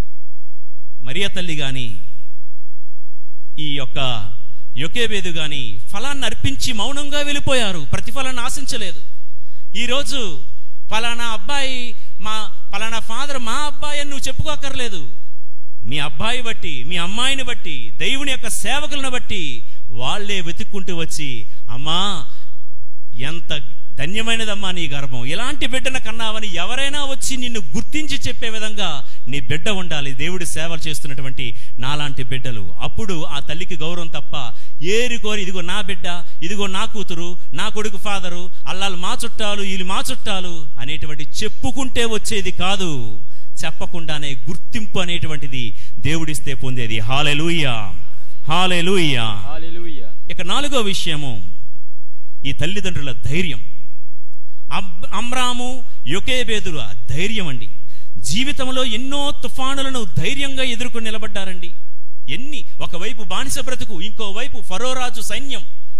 Speaker 1: మరియా తల్లి కానీ ఈ యొక్క యొకేబేదు గాని ఫలాన్ని అర్పించి మౌనంగా వెళ్ళిపోయారు ప్రతిఫలాన్ని ఆశించలేదు ఈరోజు ఫలానా అబ్బాయి మా ఫలానా ఫాదర్ మా అబ్బాయి అని నువ్వు చెప్పుకోకర్లేదు మీ అబ్బాయి బట్టి మీ అమ్మాయిని బట్టి దేవుని యొక్క సేవకులను బట్టి వాళ్ళే వెతుక్కుంటూ వచ్చి అమ్మా ఎంత ధన్యమైనదమ్మా నీ గర్భం ఎలాంటి బిడ్డను కన్నావని ఎవరైనా వచ్చి నిన్ను గుర్తించి చెప్పే విధంగా నీ బిడ్డ ఉండాలి దేవుడి సేవలు చేస్తున్నటువంటి నాలాంటి బిడ్డలు అప్పుడు ఆ తల్లికి గౌరవం తప్ప ఏరి కోరి ఇదిగో నా బిడ్డ ఇదిగో నా కూతురు నా కొడుకు ఫాదరు అల్లాలు మా చుట్టాలు వీళ్ళు మా చుట్టాలు అనేటువంటి చెప్పుకుంటే వచ్చేది కాదు చెప్పకుండానే గుర్తింపు అనేటువంటిది దేవుడిస్తే పొందేది హాలెలూయా హాలెలూయా
Speaker 4: హల్లెలూయా
Speaker 1: ఇక నాలుగో విషయము ఈ తల్లిదండ్రుల ధైర్యం అబ్- అమ్రాము యొకేబేదుల ధైర్యం అండి జీవితంలో ఎన్నో తుఫానులను ధైర్యంగా ఎదుర్కొని నిలబడ్డారండి ఎన్ని ఒకవైపు బానిస బ్రతుకు ఇంకోవైపు ఫరోరాజు సైన్యం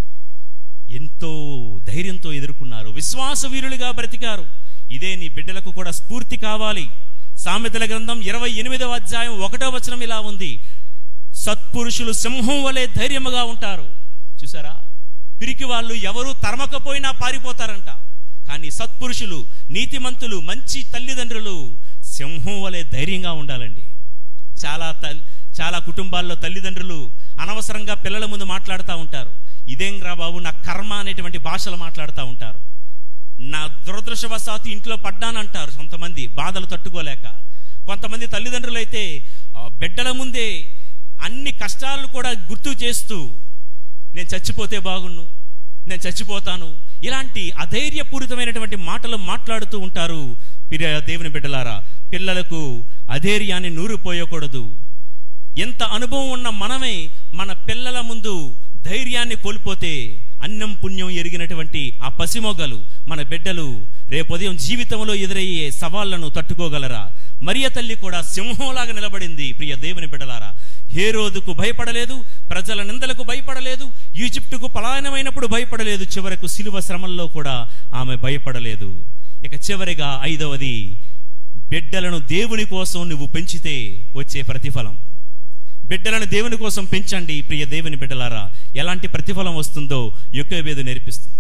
Speaker 1: ఎంతో ధైర్యంతో ఎదుర్కొన్నారు విశ్వాస వీరులుగా బ్రతికారు ఇదే నీ బిడ్డలకు కూడా స్ఫూర్తి కావాలి సామెతల గ్రంథం ఇరవై ఎనిమిదవ అధ్యాయం ఒకటో వచనం ఇలా ఉంది సత్పురుషులు సింహం వలె ధైర్యముగా ఉంటారు చూసారా పిరికి వాళ్ళు ఎవరు తరమకపోయినా పారిపోతారంట కానీ సత్పురుషులు నీతిమంతులు మంచి తల్లిదండ్రులు సింహం వలె ధైర్యంగా ఉండాలండి చాలా తల్ చాలా కుటుంబాల్లో తల్లిదండ్రులు అనవసరంగా పిల్లల ముందు మాట్లాడుతూ ఉంటారు ఇదేం రా బాబు నా కర్మ అనేటువంటి భాషలు మాట్లాడుతూ ఉంటారు నా దురదృష్టవశాత్తు ఇంట్లో పడ్డానంటారు కొంతమంది బాధలు తట్టుకోలేక కొంతమంది తల్లిదండ్రులు అయితే ఆ, బిడ్డల ముందే అన్ని కష్టాలు కూడా గుర్తు చేస్తూ నేను చచ్చిపోతే బాగున్ను నేను చచ్చిపోతాను ఇలాంటి అధైర్యపూరితమైనటువంటి మాటలు మాట్లాడుతూ ఉంటారు ప్రియ దేవుని బిడ్డలారా పిల్లలకు అధైర్యాన్ని నూరిపోయకూడదు ఎంత అనుభవం ఉన్న మనమే మన పిల్లల ముందు ధైర్యాన్ని కోల్పోతే అన్నం పుణ్యం ఎరిగినటువంటి ఆ పసిమొగ్గలు మన బిడ్డలు రేపొదయం జీవితంలో ఎదురయ్యే సవాళ్లను తట్టుకోగలరా మరియ తల్లి కూడా సింహంలాగా నిలబడింది ప్రియ దేవుని బిడ్డలారా హేరోదుకు భయపడలేదు ప్రజల నిందలకు భయపడలేదు ఈజిప్టుకు పలాయనమైనప్పుడు భయపడలేదు చివరకు సిలువ శ్రమల్లో కూడా ఆమె భయపడలేదు ఇక చివరిగా ఐదవది బిడ్డలను దేవుని కోసం నువ్వు పెంచితే వచ్చే ప్రతిఫలం బిడ్డలను దేవుని కోసం పెంచండి ప్రియ దేవుని బిడ్డలారా ఎలాంటి ప్రతిఫలం వస్తుందో యొక్కవేదు నేర్పిస్తుంది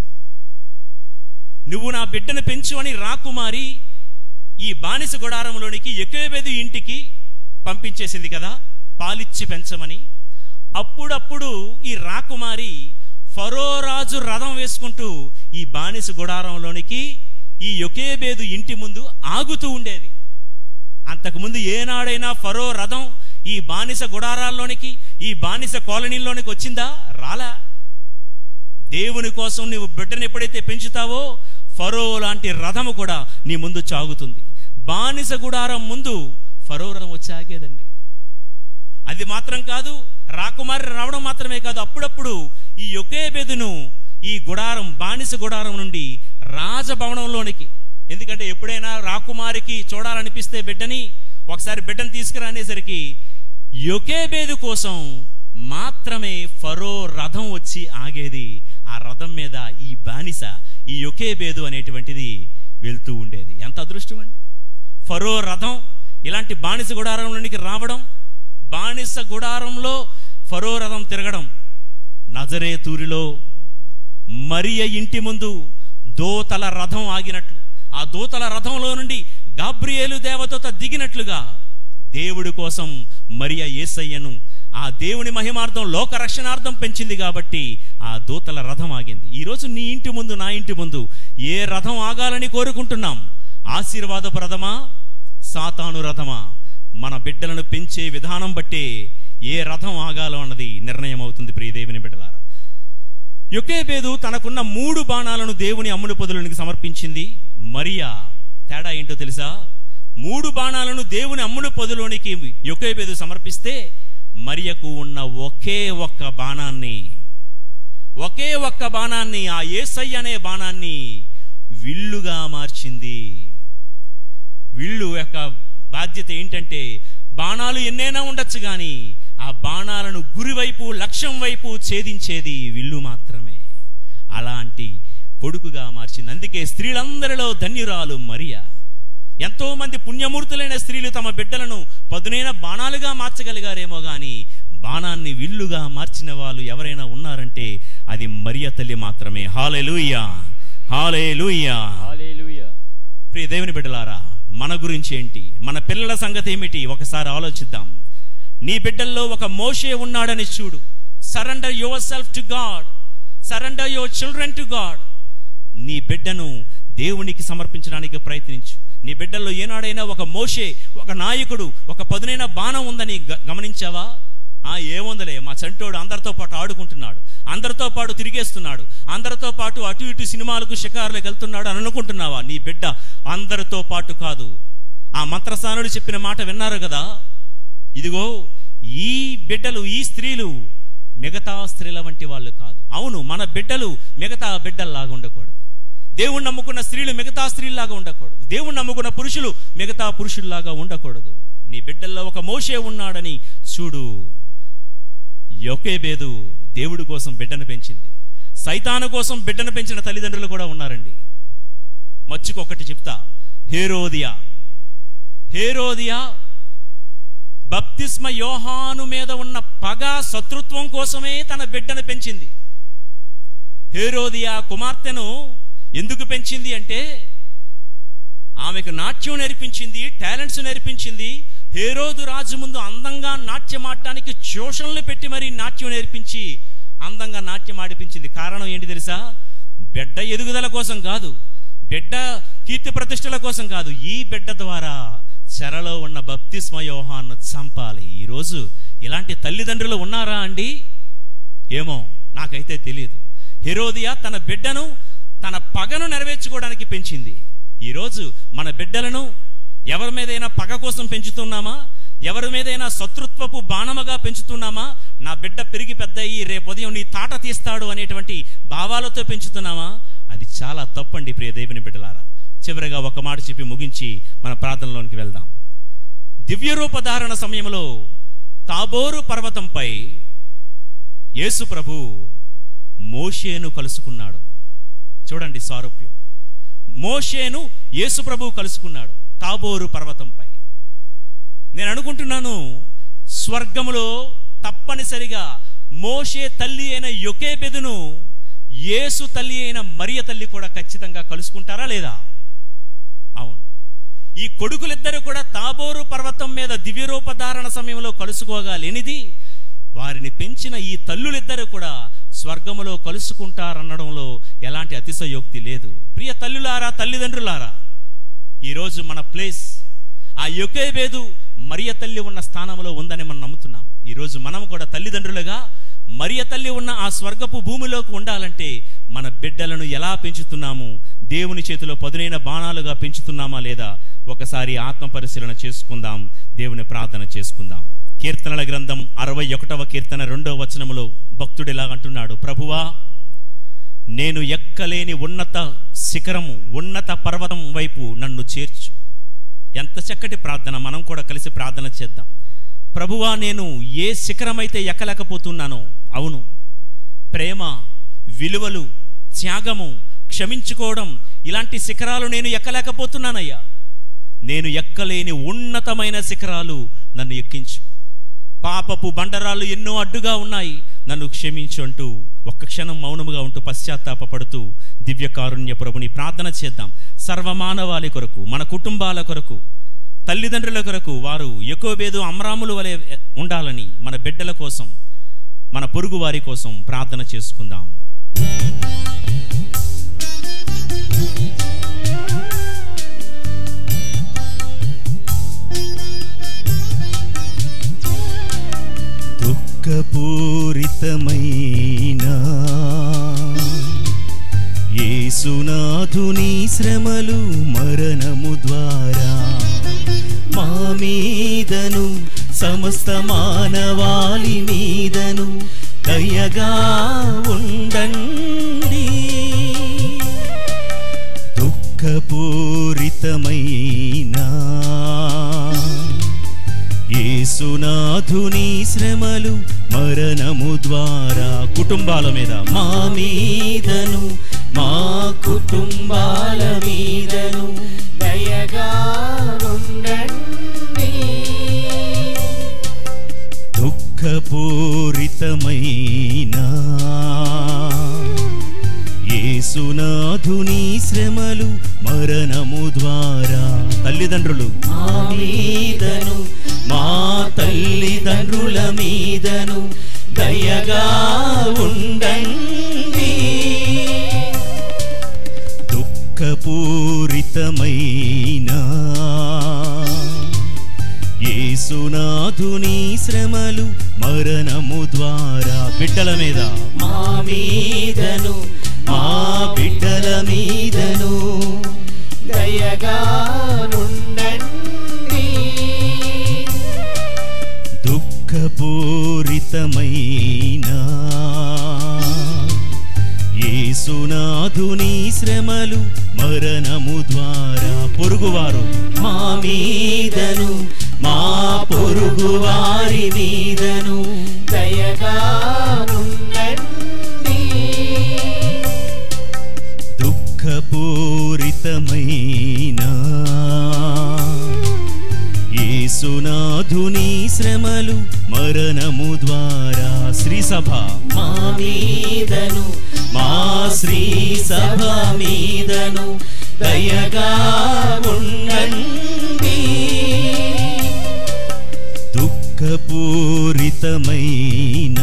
Speaker 1: నువ్వు నా బిడ్డను పెంచు అని రాకుమారి ఈ బానిస గుడారంలోనికి ఎక్కువేదు ఇంటికి పంపించేసింది కదా పాలిచ్చి పెంచమని అప్పుడప్పుడు ఈ రాకుమారి ఫరో రాజు రథం వేసుకుంటూ ఈ బానిస గుడారంలోనికి ఈ యొకేబేదు ఇంటి ముందు ఆగుతూ ఉండేది అంతకుముందు ఏనాడైనా ఫరో రథం ఈ బానిస గుడారాల్లోనికి ఈ బానిస కాలనీలోనికి వచ్చిందా రాలా దేవుని కోసం నువ్వు బిడ్డను ఎప్పుడైతే పెంచుతావో ఫరో లాంటి రథము కూడా నీ ముందు చాగుతుంది బానిస గుడారం ముందు ఫరో రథం వచ్చి ఆగేదండి అది మాత్రం కాదు రాకుమారి రావడం మాత్రమే కాదు అప్పుడప్పుడు ఈ ఒకే బెదును ఈ గుడారం బానిస గుడారం నుండి రాజభవనంలోనికి ఎందుకంటే ఎప్పుడైనా రాకుమారికి చూడాలనిపిస్తే బిడ్డని ఒకసారి బిడ్డను తీసుకురా అనేసరికి యొకేబేదు కోసం మాత్రమే ఫరో రథం వచ్చి ఆగేది ఆ రథం మీద ఈ బానిస ఈ యొకేబేదు అనేటువంటిది వెళ్తూ ఉండేది ఎంత అదృష్టం అండి ఫరో రథం ఇలాంటి బానిస గుడారంలోనికి రావడం బానిస గుడారంలో ఫరో రథం తిరగడం నజరేతూరిలో మరియ ఇంటి ముందు దోతల రథం ఆగినట్లు ఆ దూతల రథంలో నుండి గాబ్రియేలు దేవతతో దిగినట్లుగా దేవుడి కోసం మరియ యేసయ్యను ఆ దేవుని మహిమార్థం లోక రక్షణార్థం పెంచింది కాబట్టి ఆ దూతల రథం ఆగింది ఈరోజు నీ ఇంటి ముందు నా ఇంటి ముందు ఏ రథం ఆగాలని కోరుకుంటున్నాం ఆశీర్వాదపు రథమా సాతాను రథమా మన బిడ్డలను పెంచే విధానం బట్టే ఏ రథం ఆగాలో అన్నది నిర్ణయం అవుతుంది ప్రియ దేవుని బిడ్డలారా యొకేబేదు తనకున్న మూడు బాణాలను దేవుని అమ్ముడు పొదులనికి సమర్పించింది మరియా తేడా ఏంటో తెలుసా మూడు బాణాలను దేవుని అమ్ముడు పొదులోనికి యొకేబేదు సమర్పిస్తే మరియకు ఉన్న ఒకే ఒక్క బాణాన్ని ఒకే ఒక్క బాణాన్ని ఆ ఏసై అనే బాణాన్ని విల్లుగా మార్చింది విల్లు యొక్క బాధ్యత ఏంటంటే బాణాలు ఎన్నైనా ఉండొచ్చు కానీ ఆ బాణాలను గురివైపు లక్ష్యం వైపు ఛేదించేది విల్లు మాత్రమే అలాంటి కొడుకుగా మార్చింది అందుకే స్త్రీలందరిలో ధన్యురాలు మరియా ఎంతో మంది పుణ్యమూర్తులైన స్త్రీలు తమ బిడ్డలను పదునైన బాణాలుగా మార్చగలిగారేమో గాని బాణాన్ని విల్లుగా మార్చిన వాళ్ళు ఎవరైనా ఉన్నారంటే అది మరియ తల్లి మాత్రమే హాలెలూయా హాలెలూయా
Speaker 4: హల్లెలూయా
Speaker 1: ప్రియ దేవుని బిడ్డలారా మన గురించి ఏంటి మన పిల్లల సంగతి ఏమిటి ఒకసారి ఆలోచిద్దాం నీ బిడ్డల్లో ఒక మోషే ఉన్నాడని చూడు surrender yourself to God surrender your children to God నీ బిడ్డను దేవునికి సమర్పించడానికి ప్రయత్నించు నీ బిడ్డల్లో ఏనాడైనా ఒక మోషే ఒక నాయకుడు ఒక పదునైన బాణం ఉందని గ- గమనించావా ఆ ఏముందలే మా చంటోడు అందరితో పాటు ఆడుకుంటున్నాడు అందరితో పాటు తిరిగేస్తున్నాడు అందరితో పాటు అటు ఇటు సినిమాలకు షికారులకు వెళ్తున్నాడు అని అనుకుంటున్నావా నీ బిడ్డ అందరితో పాటు కాదు ఆ మంత్రస్థానుడు చెప్పిన మాట విన్నారు కదా ఇదిగో ఈ బిడ్డలు ఈ స్త్రీలు మిగతా స్త్రీల వంటి వాళ్ళు కాదు అవును మన బిడ్డలు మిగతా బిడ్డల్లాగా ఉండకూడదు దేవుణ్ణి నమ్ముకున్న స్త్రీలు మిగతా స్త్రీల్లాగా ఉండకూడదు దేవుణ్ణి నమ్ముకున్న పురుషులు మిగతా పురుషుల్లాగా ఉండకూడదు నీ బిడ్డల్లో ఒక మోషే ఉన్నాడని చూడు యొకేబేదు దేవుడి కోసం బిడ్డను పెంచింది సైతాను కోసం బిడ్డను పెంచిన తల్లిదండ్రులు కూడా ఉన్నారండి మచ్చుకొకటి చెప్తా హేరోదియా హేరోదియా బప్తిస్మ యోహాను మీద ఉన్న పగ శత్రుత్వం కోసమే తన బిడ్డను పెంచింది హేరోదియా కుమార్తెను ఎందుకు పెంచింది అంటే ఆమెకు నాట్యం నేర్పించింది టాలెంట్స్ నేర్పించింది హేరోదు రాజు ముందు అందంగా నాట్యం ఆడటానికి ట్యూషన్లు పెట్టి మరీ నాట్యం నేర్పించి అందంగా నాట్యం ఆడిపించింది కారణం ఏంటి తెలుసా బిడ్డ ఎదుగుదల కోసం కాదు బిడ్డ కీర్తి ప్రతిష్టల కోసం కాదు ఈ బిడ్డ ద్వారా చెరలో ఉన్న బప్తిస్మ యోహాన్ని చంపాలి ఈరోజు ఇలాంటి తల్లిదండ్రులు ఉన్నారా అండి ఏమో నాకైతే తెలియదు హెరోదియా తన బిడ్డను తన పగను నెరవేర్చుకోవడానికి పెంచింది ఈరోజు మన బిడ్డలను ఎవరి మీదైనా పగ కోసం పెంచుతున్నామా ఎవరి మీదైనా శత్రుత్వపు బాణముగా పెంచుతున్నామా నా బిడ్డ పెరిగి పెద్ద అయ్యి రేపు ఉదయం నీ తాట తీస్తాడు అనేటువంటి భావాలతో పెంచుతున్నామా అది చాలా తప్పండి ప్రియ దేవుని బిడ్డలారా చివరిగా ఒక మాట చెప్పి ముగించి మన ప్రార్థనలోనికి వెళ్దాం దివ్య రూపధారణ సమయంలో తాబోరు పర్వతంపై యేసు ప్రభు మోషేను కలుసుకున్నాడు చూడండి సారూప్యం మోషేను యేసు ప్రభు కలుసుకున్నాడు తాబోరు పర్వతంపై నేను అనుకుంటున్నాను స్వర్గములో తప్పనిసరిగా మోషే తల్లి అయిన యొకేబెదును యేసు తల్లి అయిన మరియ తల్లి కూడా ఖచ్చితంగా కలుసుకుంటారా లేదా అవును ఈ కొడుకులిద్దరూ కూడా తాబోరు పర్వతం మీద దివ్యరూపధారణ సమయంలో కలుసుకోగలేనిది వారిని పెంచిన ఈ తల్లులిద్దరూ కూడా స్వర్గములో కలుసుకుంటారనడంలో ఎలాంటి అతిశయోక్తి లేదు ప్రియ తల్లులారా తల్లిదండ్రులారా ఈరోజు మన ప్లేస్ ఆ యొకేబేదు మరియ తల్లి ఉన్న స్థానంలో ఉందని మనం నమ్ముతున్నాం ఈరోజు మనం కూడా తల్లిదండ్రులుగా మరియ తల్లి ఉన్న ఆ స్వర్గపు భూమిలోకి ఉండాలంటే మన బిడ్డలను ఎలా పెంచుతున్నాము దేవుని చేతిలో పదునైన బాణాలుగా పెంచుతున్నామా లేదా ఒకసారి ఆత్మ పరిశీలన చేసుకుందాం దేవుని ప్రార్థన చేసుకుందాం కీర్తనల గ్రంథం అరవై ఒకటవ కీర్తన రెండవ వచనములో భక్తుడు ఇలా అంటున్నాడు ప్రభువా నేను ఎక్కలేని ఉన్నత శిఖరము ఉన్నత పర్వతం వైపు నన్ను చేర్చు ఎంత చక్కటి ప్రార్థన మనం కూడా కలిసి ప్రార్థన చేద్దాం ప్రభువా నేను ఏ శిఖరమైతే ఎక్కలేకపోతున్నానో అవును ప్రేమ విలువలు త్యాగము క్షమించుకోవడం ఇలాంటి శిఖరాలు నేను ఎక్కలేకపోతున్నానయ్యా నేను ఎక్కలేని ఉన్నతమైన శిఖరాలు నన్ను ఎక్కించు పాపపు బండరాలు ఎన్నో అడ్డుగా ఉన్నాయి నన్ను క్షమించు అంటూ ఒక్క క్షణం మౌనముగా ఉంటూ పశ్చాత్తాపపడుతూ దివ్య కారుణ్య ప్రభుని ప్రార్థన చేద్దాం సర్వమానవాళి కొరకు మన కుటుంబాల కొరకు తల్లిదండ్రుల కొరకు వారు ఎకోబేదు అమరాములు వలె ఉండాలని మన బిడ్డల కోసం మన పొరుగు వారి కోసం ప్రార్థన చేసుకుందాం
Speaker 2: దుఃఖపూరితమైన యేసునాథుని శ్రమలు మరణము ద్వారా మా మీదను సమస్త మానవాళి మీదను దయగా ఉండండి దుఃఖపూరితమైన యేసునాథుని శ్రమలు మరణము ద్వారా కుటుంబాల మీద మా మీదను మా కుటుంబాల మీదను
Speaker 3: దయగా ఉండండి
Speaker 2: దుఃఖపూరితమైన యేసునాథుని శ్రమలు మరణము ద్వారా తల్లిదండ్రులు మా మీదను మా తల్లిదండ్రుల మీదను దయగా ఉండండి దుఃఖపూరితమైన యేసునాథుని శ్రమలు మరణము ద్వారా బిడ్డల మీద మా మీదను మా బిడ్డల మీదను
Speaker 3: దయగా ఉండండి
Speaker 2: దుఃఖపూరితమైన యేసునాథుని శ్రమలు మరణము ద్వారా పొరుగువారు మా మీదను మా పొరుగువారి మీదను
Speaker 3: దయగా ఉండండి
Speaker 2: దుఃఖపూరితమైన యేసునాథుని శ్రమలు మరణము ద్వారా శ్రీ సభ మా మీదను మా శ్రీ సభ మీదను దయగా ఉండండి దుఃఖపూరితమైన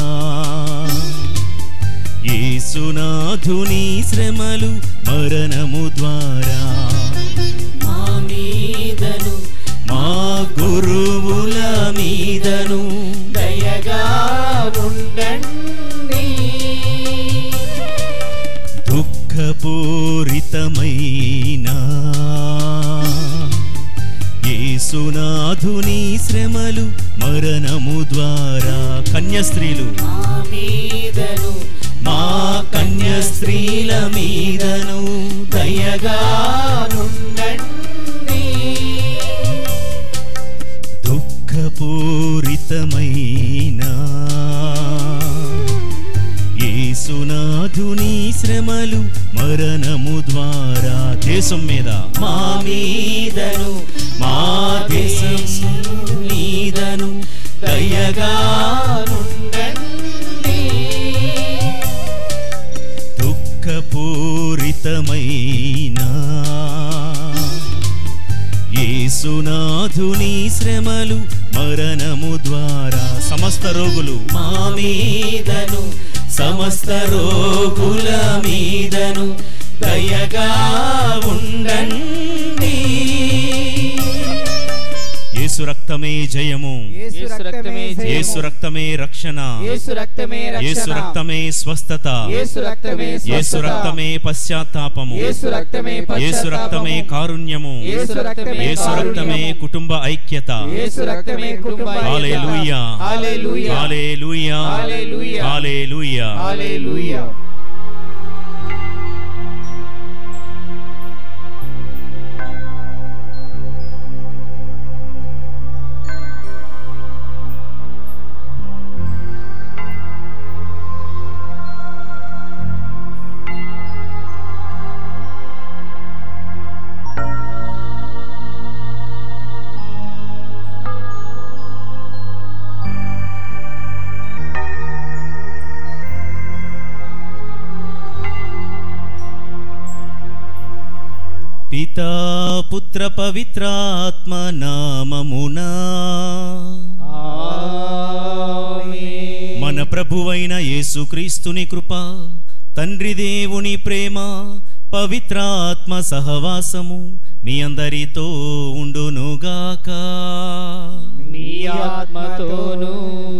Speaker 2: యేసునాథుని శ్రమలు మరణము ద్వారా మా మీదను మా గురువుల మీదను
Speaker 3: దయగా ఉండండి
Speaker 2: దుఃఖపూరితమైన యేసునాథుని శ్రమ శ్రమలు మరణము ద్వారా కన్యస్త్రీలు
Speaker 3: మా మీదను
Speaker 2: మా కన్య స్త్రీల మీదను దయగా
Speaker 3: నుండండి
Speaker 2: దుఃఖపూరితమైన యేసునాథుని శ్రమలు మరణము ద్వారా దేశం మీద మా మీదను మా దేశం మీదను దయగా
Speaker 3: నుండండి
Speaker 2: దుఃఖపూరితమైన యేసునాథుని శ్రమలు మరణము ద్వారా సమస్త రోగులు మా మీదను సమస్త రోగుల మీదను దయగా ఉండండి యేసు రక్తమే జయము
Speaker 3: యేసు రక్తమే జయము.
Speaker 2: యేసు రక్తమే రక్షణ
Speaker 3: యేసు రక్తమే
Speaker 2: యేసు
Speaker 3: రక్షణ
Speaker 2: రక్తమే స్వస్థత
Speaker 3: యేసు రక్తమే
Speaker 2: యేసు
Speaker 3: స్వస్థత.
Speaker 2: రక్తమే పశ్చాత్తాపము
Speaker 3: యేసు రక్తమే
Speaker 2: యేసు రక్తమే
Speaker 3: పశ్చాత్తాపము.
Speaker 2: కారుణ్యము
Speaker 3: యేసు రక్తమే
Speaker 2: యేసు రక్తమే
Speaker 3: కారుణ్యము.
Speaker 2: కుటుంబ ఐక్యత
Speaker 3: యేసు రక్తమే కుటుంబ ఐక్యత.
Speaker 2: హల్లెలూయా
Speaker 3: హల్లెలూయా.
Speaker 2: హల్లెలూయా
Speaker 3: హల్లెలూయా.
Speaker 2: హల్లెలూయా
Speaker 3: హల్లెలూయా
Speaker 2: పితా పుత్ర పవిత్రాత్మ నామమునా
Speaker 3: ఆమేన్.
Speaker 2: మన ప్రభువైన యేసుక్రీస్తుని కృప తండ్రి దేవుని ప్రేమ పవిత్రాత్మ సహవాసము మీ అందరితో ఉండునుగాక
Speaker 3: మీ ఆత్మతోనూ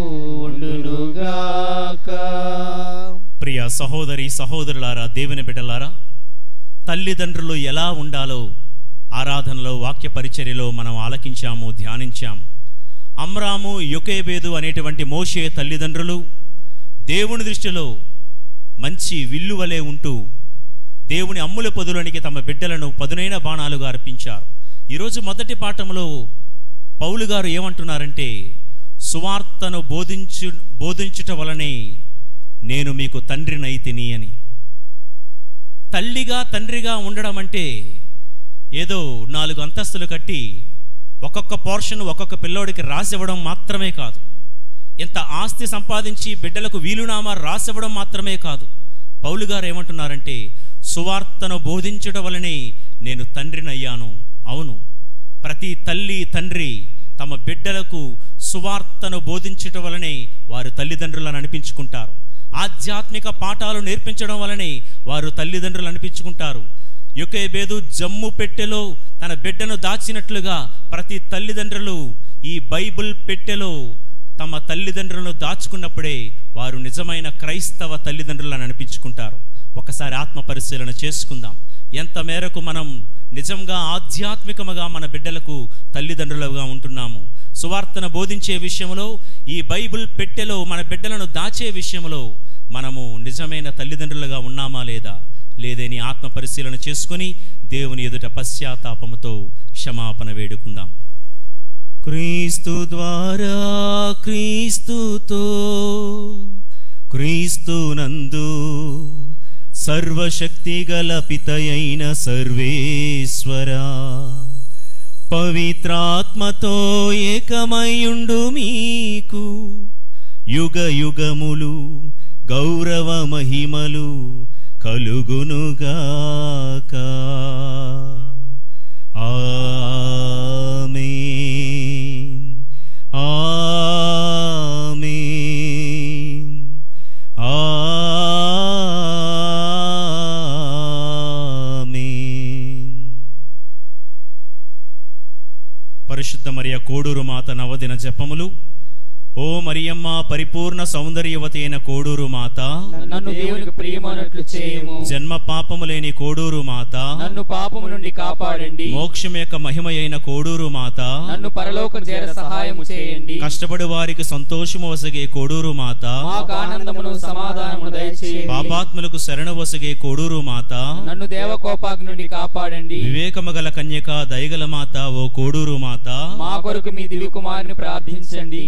Speaker 3: ఉండునుగాక
Speaker 2: ప్రియ సహోదరి సహోదరులారా దేవుని బిడ్డలారా తల్లిదండ్రులు ఎలా ఉండాలో ఆరాధనలో వాక్య పరిచర్యలో మనం ఆలకించాము ధ్యానించాము అమ్రాము యుకేబేదు అనేటువంటి మోషే తల్లిదండ్రులు దేవుని దృష్టిలో మంచి విల్లు వలె ఉంటూ దేవుని అమ్ముల పొదులోనికి తమ బిడ్డలను పదునైన బాణాలుగా అర్పించారు ఈరోజు మొదటి పాఠంలో పౌలు గారు ఏమంటున్నారంటే సువార్తను బోధించు బోధించుట వలనే నేను మీకు తండ్రినైతిని అని తల్లిగా తండ్రిగా ఉండడం అంటే ఏదో నాలుగు అంతస్తులు కట్టి ఒక్కొక్క పోర్షన్ ఒక్కొక్క పిల్లోడికి రాసివ్వడం మాత్రమే కాదు ఎంత ఆస్తి సంపాదించి బిడ్డలకు వీలునామా రాసివ్వడం మాత్రమే కాదు పౌలు గారు ఏమంటున్నారంటే సువార్తను బోధించడం వలనే నేను తండ్రినయ్యాను అవును ప్రతి తల్లి తండ్రి తమ బిడ్డలకు సువార్తను బోధించటం వలనే వారు తల్లిదండ్రులను అనిపించుకుంటారు ఆధ్యాత్మిక పాఠాలు నేర్పించడం వలనే వారు తల్లిదండ్రులు అనిపించుకుంటారు యుకేబేదు జమ్ము పెట్టెలో తన బిడ్డను దాచినట్లుగా ప్రతి తల్లిదండ్రులు ఈ బైబిల్ పెట్టెలో తమ తల్లిదండ్రులను దాచుకున్నప్పుడే వారు నిజమైన క్రైస్తవ తల్లిదండ్రులను అనిపించుకుంటారు ఒకసారి ఆత్మ పరిశీలన చేసుకుందాం ఎంత మేరకు మనం నిజంగా ఆధ్యాత్మికముగా మన బిడ్డలకు తల్లిదండ్రులుగా ఉంటున్నాము సువార్తను బోధించే విషయంలో ఈ బైబిల్ పెట్టెలో మన బిడ్డలను దాచే విషయంలో మనము నిజమైన తల్లిదండ్రులుగా ఉన్నామా లేదా లేదని ఆత్మ పరిశీలన చేసుకొని దేవుని ఎదుట పశ్చాత్తాపముతో క్షమాపణ వేడుకుందాం క్రీస్తు ద్వారా క్రీస్తుతో క్రీస్తునందు సర్వశక్తి గల పితయైన సర్వేశ్వరా పవిత్రాత్మతో ఏకమయుండు మీకు యుగ యుగములు గౌరవ మహిమలు కలుగునుగాక ఆమేన్ ఆమేన్ ఆమేన్ పరిశుద్ధ మరియ కోడూరు మాత నవదిన జపములు
Speaker 1: ఓ మరియమ్మ పరిపూర్ణ సౌందర్యవతి అయిన కోడూరు మాత
Speaker 3: నన్ను దేవునికి ప్రియమైనట్లు చేయము
Speaker 1: జన్మ పాపము లేని కోడూరు మాత
Speaker 3: నన్ను పాపము నుండి కాపాడండి
Speaker 1: మోక్షం యొక్క మహిమయైన కోడూరు మాత
Speaker 3: నన్ను పరలోకం చేర సహాయము చేయండి
Speaker 1: కష్టపడి వారికి సంతోషము వసగే కోడూరు మాత
Speaker 3: మాకు ఆనందమును సమాధానమును దయచేయండి
Speaker 1: పాపాత్ములకు శరణ వసగే కోడూరు మాత
Speaker 3: నన్ను దేవకోపాగ్ని నుండి కాపాడండి
Speaker 1: వివేకము గల కన్యక దయగల మాత ఓ కోడూరు మాత
Speaker 3: మా కొరకు మీ దివ్య కుమారుని ప్రార్థించండి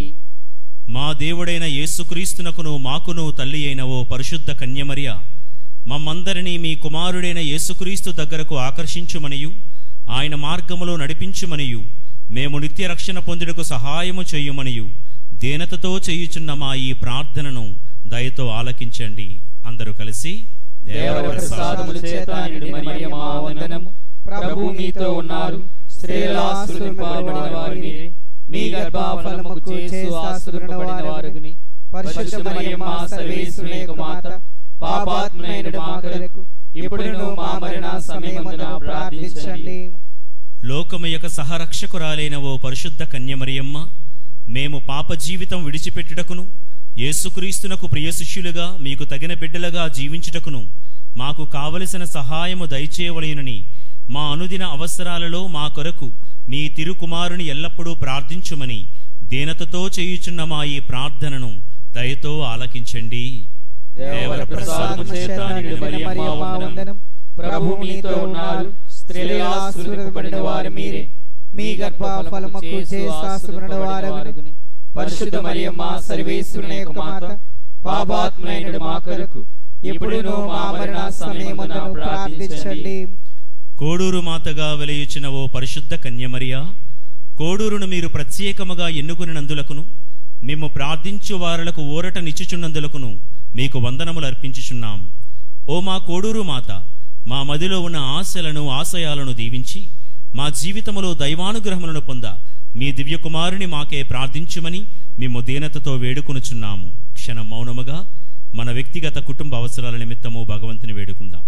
Speaker 1: మా దేవుడైన యేసుక్రీస్తునకును మాకును తల్లి అయిన ఓ పరిశుద్ధ కన్యమర్య మమ్మందరినీ మీ కుమారుడైన యేసుక్రీస్తు దగ్గరకు ఆకర్షించుమనియు ఆయన మార్గములో నడిపించుమనియు మేము నిత్య రక్షణ పొందుటకు సహాయము చేయుమనియు దేనతతో చేయుచున్న మా ఈ ప్రార్థనను దయతో ఆలకించండి అందరూ కలిసి
Speaker 3: దేవర ప్రసాదముల చేత నిండి మరియ మా వందనము ప్రభు మీతో ఉన్నారు స్త్రీలలో ఆశీర్వదింపబడిన వారు మీరే మీ గర్భఫలముకు చేసు ఆశీర్వదింపబడిన వారుని పరిశుద్ధ మరియమ్మ సర్వేశ్వరుని యొక్క మాత పాపాత్ములైన మా కొరకు ఇప్పుడును మా మరణ సమయమందున ప్రార్థించండి
Speaker 1: లోకము యొక్క సహరక్షకురాలైన ఓ పరిశుద్ధ కన్యమరియమ్మ మేము పాప జీవితం విడిచిపెట్టుటకును యేసుక్రీస్తునకు ప్రియ శిష్యులుగా మీకు తగిన బిడ్డలుగా జీవించుటకును మాకు కావలసిన సహాయము దయచేయవలెనని మా అనుదిన అవసరాలలో మా కొరకు మీ తిరుకుమారుని ఎల్లప్పుడూ ప్రార్థించుమని దీనతతో చేయుచున్న మా ఈ ప్రార్థనను దయతో ఆలకించండి
Speaker 3: దేవర ప్రసాదము చేత నిండి మరియ మా వందనం ప్రభు మీతో ఉన్నారు స్త్రీలలో ఆశీర్వదింపబడిన వారు మీరే మీ గర్భఫలముకు చేసు ఆశీర్వదింపబడిన వారుని పరిశుద్ధ మరియమ్మ సర్వేశ్వరుని యొక్క మాత పాపాత్ములైన మా కొరకు ఇప్పుడును మా మరణ సమయమున ప్రార్థించండి
Speaker 1: కోడూరు మాతగా వెలయుచిన ఓ పరిశుద్ధ కన్యమరియా కోడూరును మీరు ప్రత్యేకముగా ఎన్నుకునినందులకును మేము ప్రార్థించు వారలకు ఊరట నిచ్చుచున్నందులకును మీకు వందనములు అర్పించుచున్నాము ఓ మా కోడూరు మాత మా మదిలో ఉన్న ఆశలను ఆశయాలను దీవించి మా జీవితములో దైవానుగ్రహములను పొంద మీ దివ్యకుమారుని మాకే ప్రార్థించుమని మేము దీనతతో వేడుకొనుచున్నాము క్షణం మౌనముగా మన వ్యక్తిగత కుటుంబ అవసరాల నిమిత్తము భగవంతుని వేడుకుందాం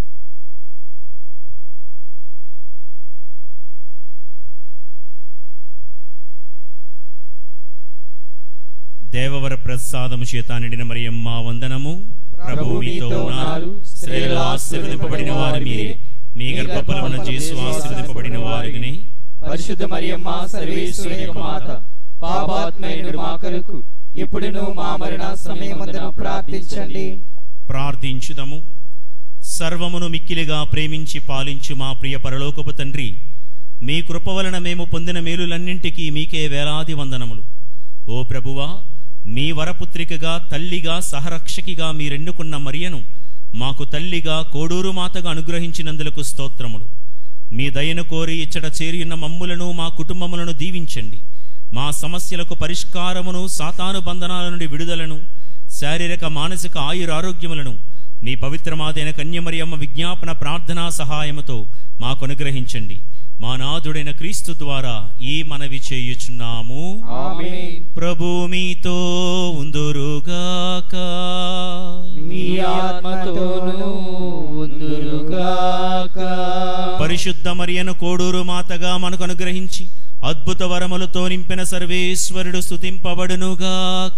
Speaker 1: దేవవర ప్రసాదము చేత నిండిన మరియమ్మ వందనము ప్రభు మీతో ఉన్నారు స్త్రీలలో ఆశీర్వదింపబడిన వారు మీరే మీ గర్భఫలమున చేసు ఆశీర్వదింపబడిన వారిని
Speaker 3: పరిశుద్ధ మరియమ్మ సర్వేశ్వరుని యొక్క మాత పాపాత్మైన మా కొరకు ఇప్పుడును మా మరణ సమయమందున ప్రార్థించండి
Speaker 1: ప్రార్థించుదము సర్వమును మిక్కిలిగా ప్రేమించి పాలించు మా ప్రియ పరలోకపు తండ్రి మీ కృప వలన మేము పొందిన మేలులన్నింటికీ మీకే వేలాది వందనములు ఓ ప్రభువా మీ వరపుత్రికగా తల్లిగా సహరక్షకిగా మీరెన్నుకున్న మరియను మాకు తల్లిగా కోడూరు మాతగా అనుగ్రహించినందులకు స్తోత్రములు మీ దయను కోరి ఇచ్చట చేరియున్న మమ్ములను మా కుటుంబములను దీవించండి మా సమస్యలకు పరిష్కారమును సాతాను బంధనాల నుండి విడుదలను శారీరక మానసిక ఆయురారోగ్యములను నీ పవిత్రమాదైన కన్యమరియమ్మ విజ్ఞాపన ప్రార్థనా సహాయముతో మాకు అనుగ్రహించండి మా నాథుడైన క్రీస్తు ద్వారా ఈ మనవి చేయుచున్నాము
Speaker 3: ఆమేన్
Speaker 1: ప్రభు మీతో ఉందురుగాక
Speaker 3: మీ ఆత్మతోను ఉందురుగాక
Speaker 1: పరిశుద్ధ మరియను కోడూరు మాతగా మనకు అనుగ్రహించి అద్భుత వరములతో నింపిన సర్వేశ్వరుడు స్తుతింపబడునుగాక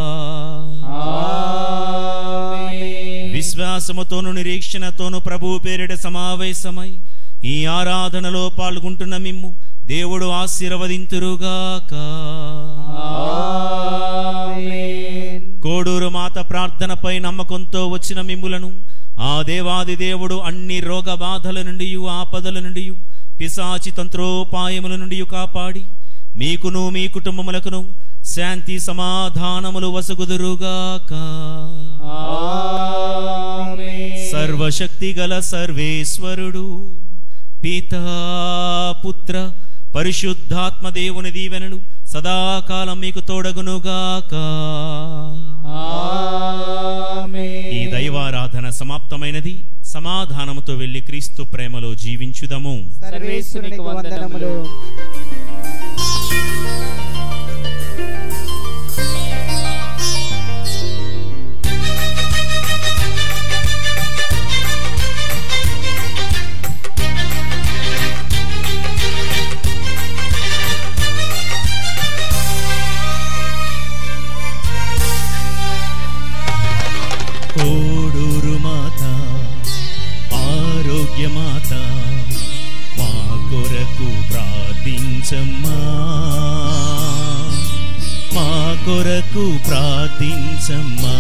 Speaker 3: ఆమేన్
Speaker 1: విశ్వాసముతోను నిరీక్షణతోను ప్రభు పేరిట సమావేశమై ఈ ఆరాధనలో పాల్గొంటున్న మిమ్ము దేవుడు ఆశీర్వదింతురుగాక
Speaker 3: ఆమేన్
Speaker 1: కోడూరు మాత ప్రార్థనపై నమ్మకంతో వచ్చిన మిమ్ములను ఆ దేవాది దేవుడు అన్ని రోగ బాధల నుండి ఆపదల నుండి పిశాచి తంత్రోపాయముల నుండి కాపాడి మీకును మీ కుటుంబములకును శాంతి సమాధానములు వసగుదురుగాక
Speaker 3: ఆమేన్
Speaker 1: సర్వశక్తి గల సర్వేశ్వరుడు పితా పుత్ర పరిశుద్ధాత్మ దేవుని దీవెనలు సదాకాలం మీకు తోడగునుగాక
Speaker 3: ఆమేన్
Speaker 1: ఈ దైవారాధన సమాప్తమైనది సమాధానముతో వెళ్లి క్రీస్తు ప్రేమలో జీవించుదము
Speaker 3: సర్వేశ్వరునికి వందనములు
Speaker 1: కొరకు ప్రార్థించమ్మా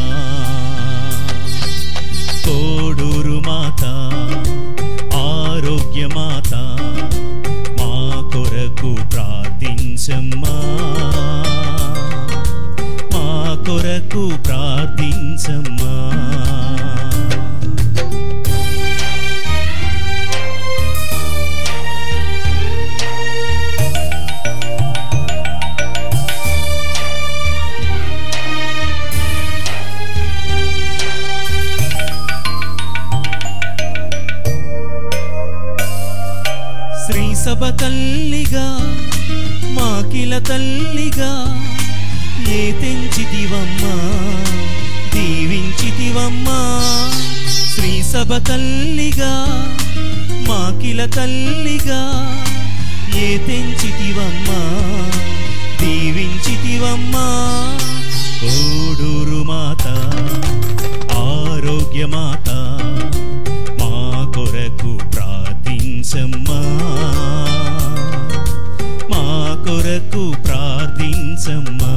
Speaker 1: కోడూరు మాత ఆరోగ్య మాత మా కొరకు ప్రార్థించమ్మా మా కొరకు ప్రార్థించమ్మా శ్రీ సభ తల్లిగా మాకిల తల్లిగా ఏ తెంచితివమ్మా దీవించితివమ్మా శ్రీ సభ తల్లిగా మాకిల తల్లిగా ఏ తెంచితివమ్మా దీవించితివమ్మా కోడూరు మాత ఆరోగ్య మాత మా కొరకు ప్రార్థించమ్మా మా కొరకు ప్రార్థించమ్మా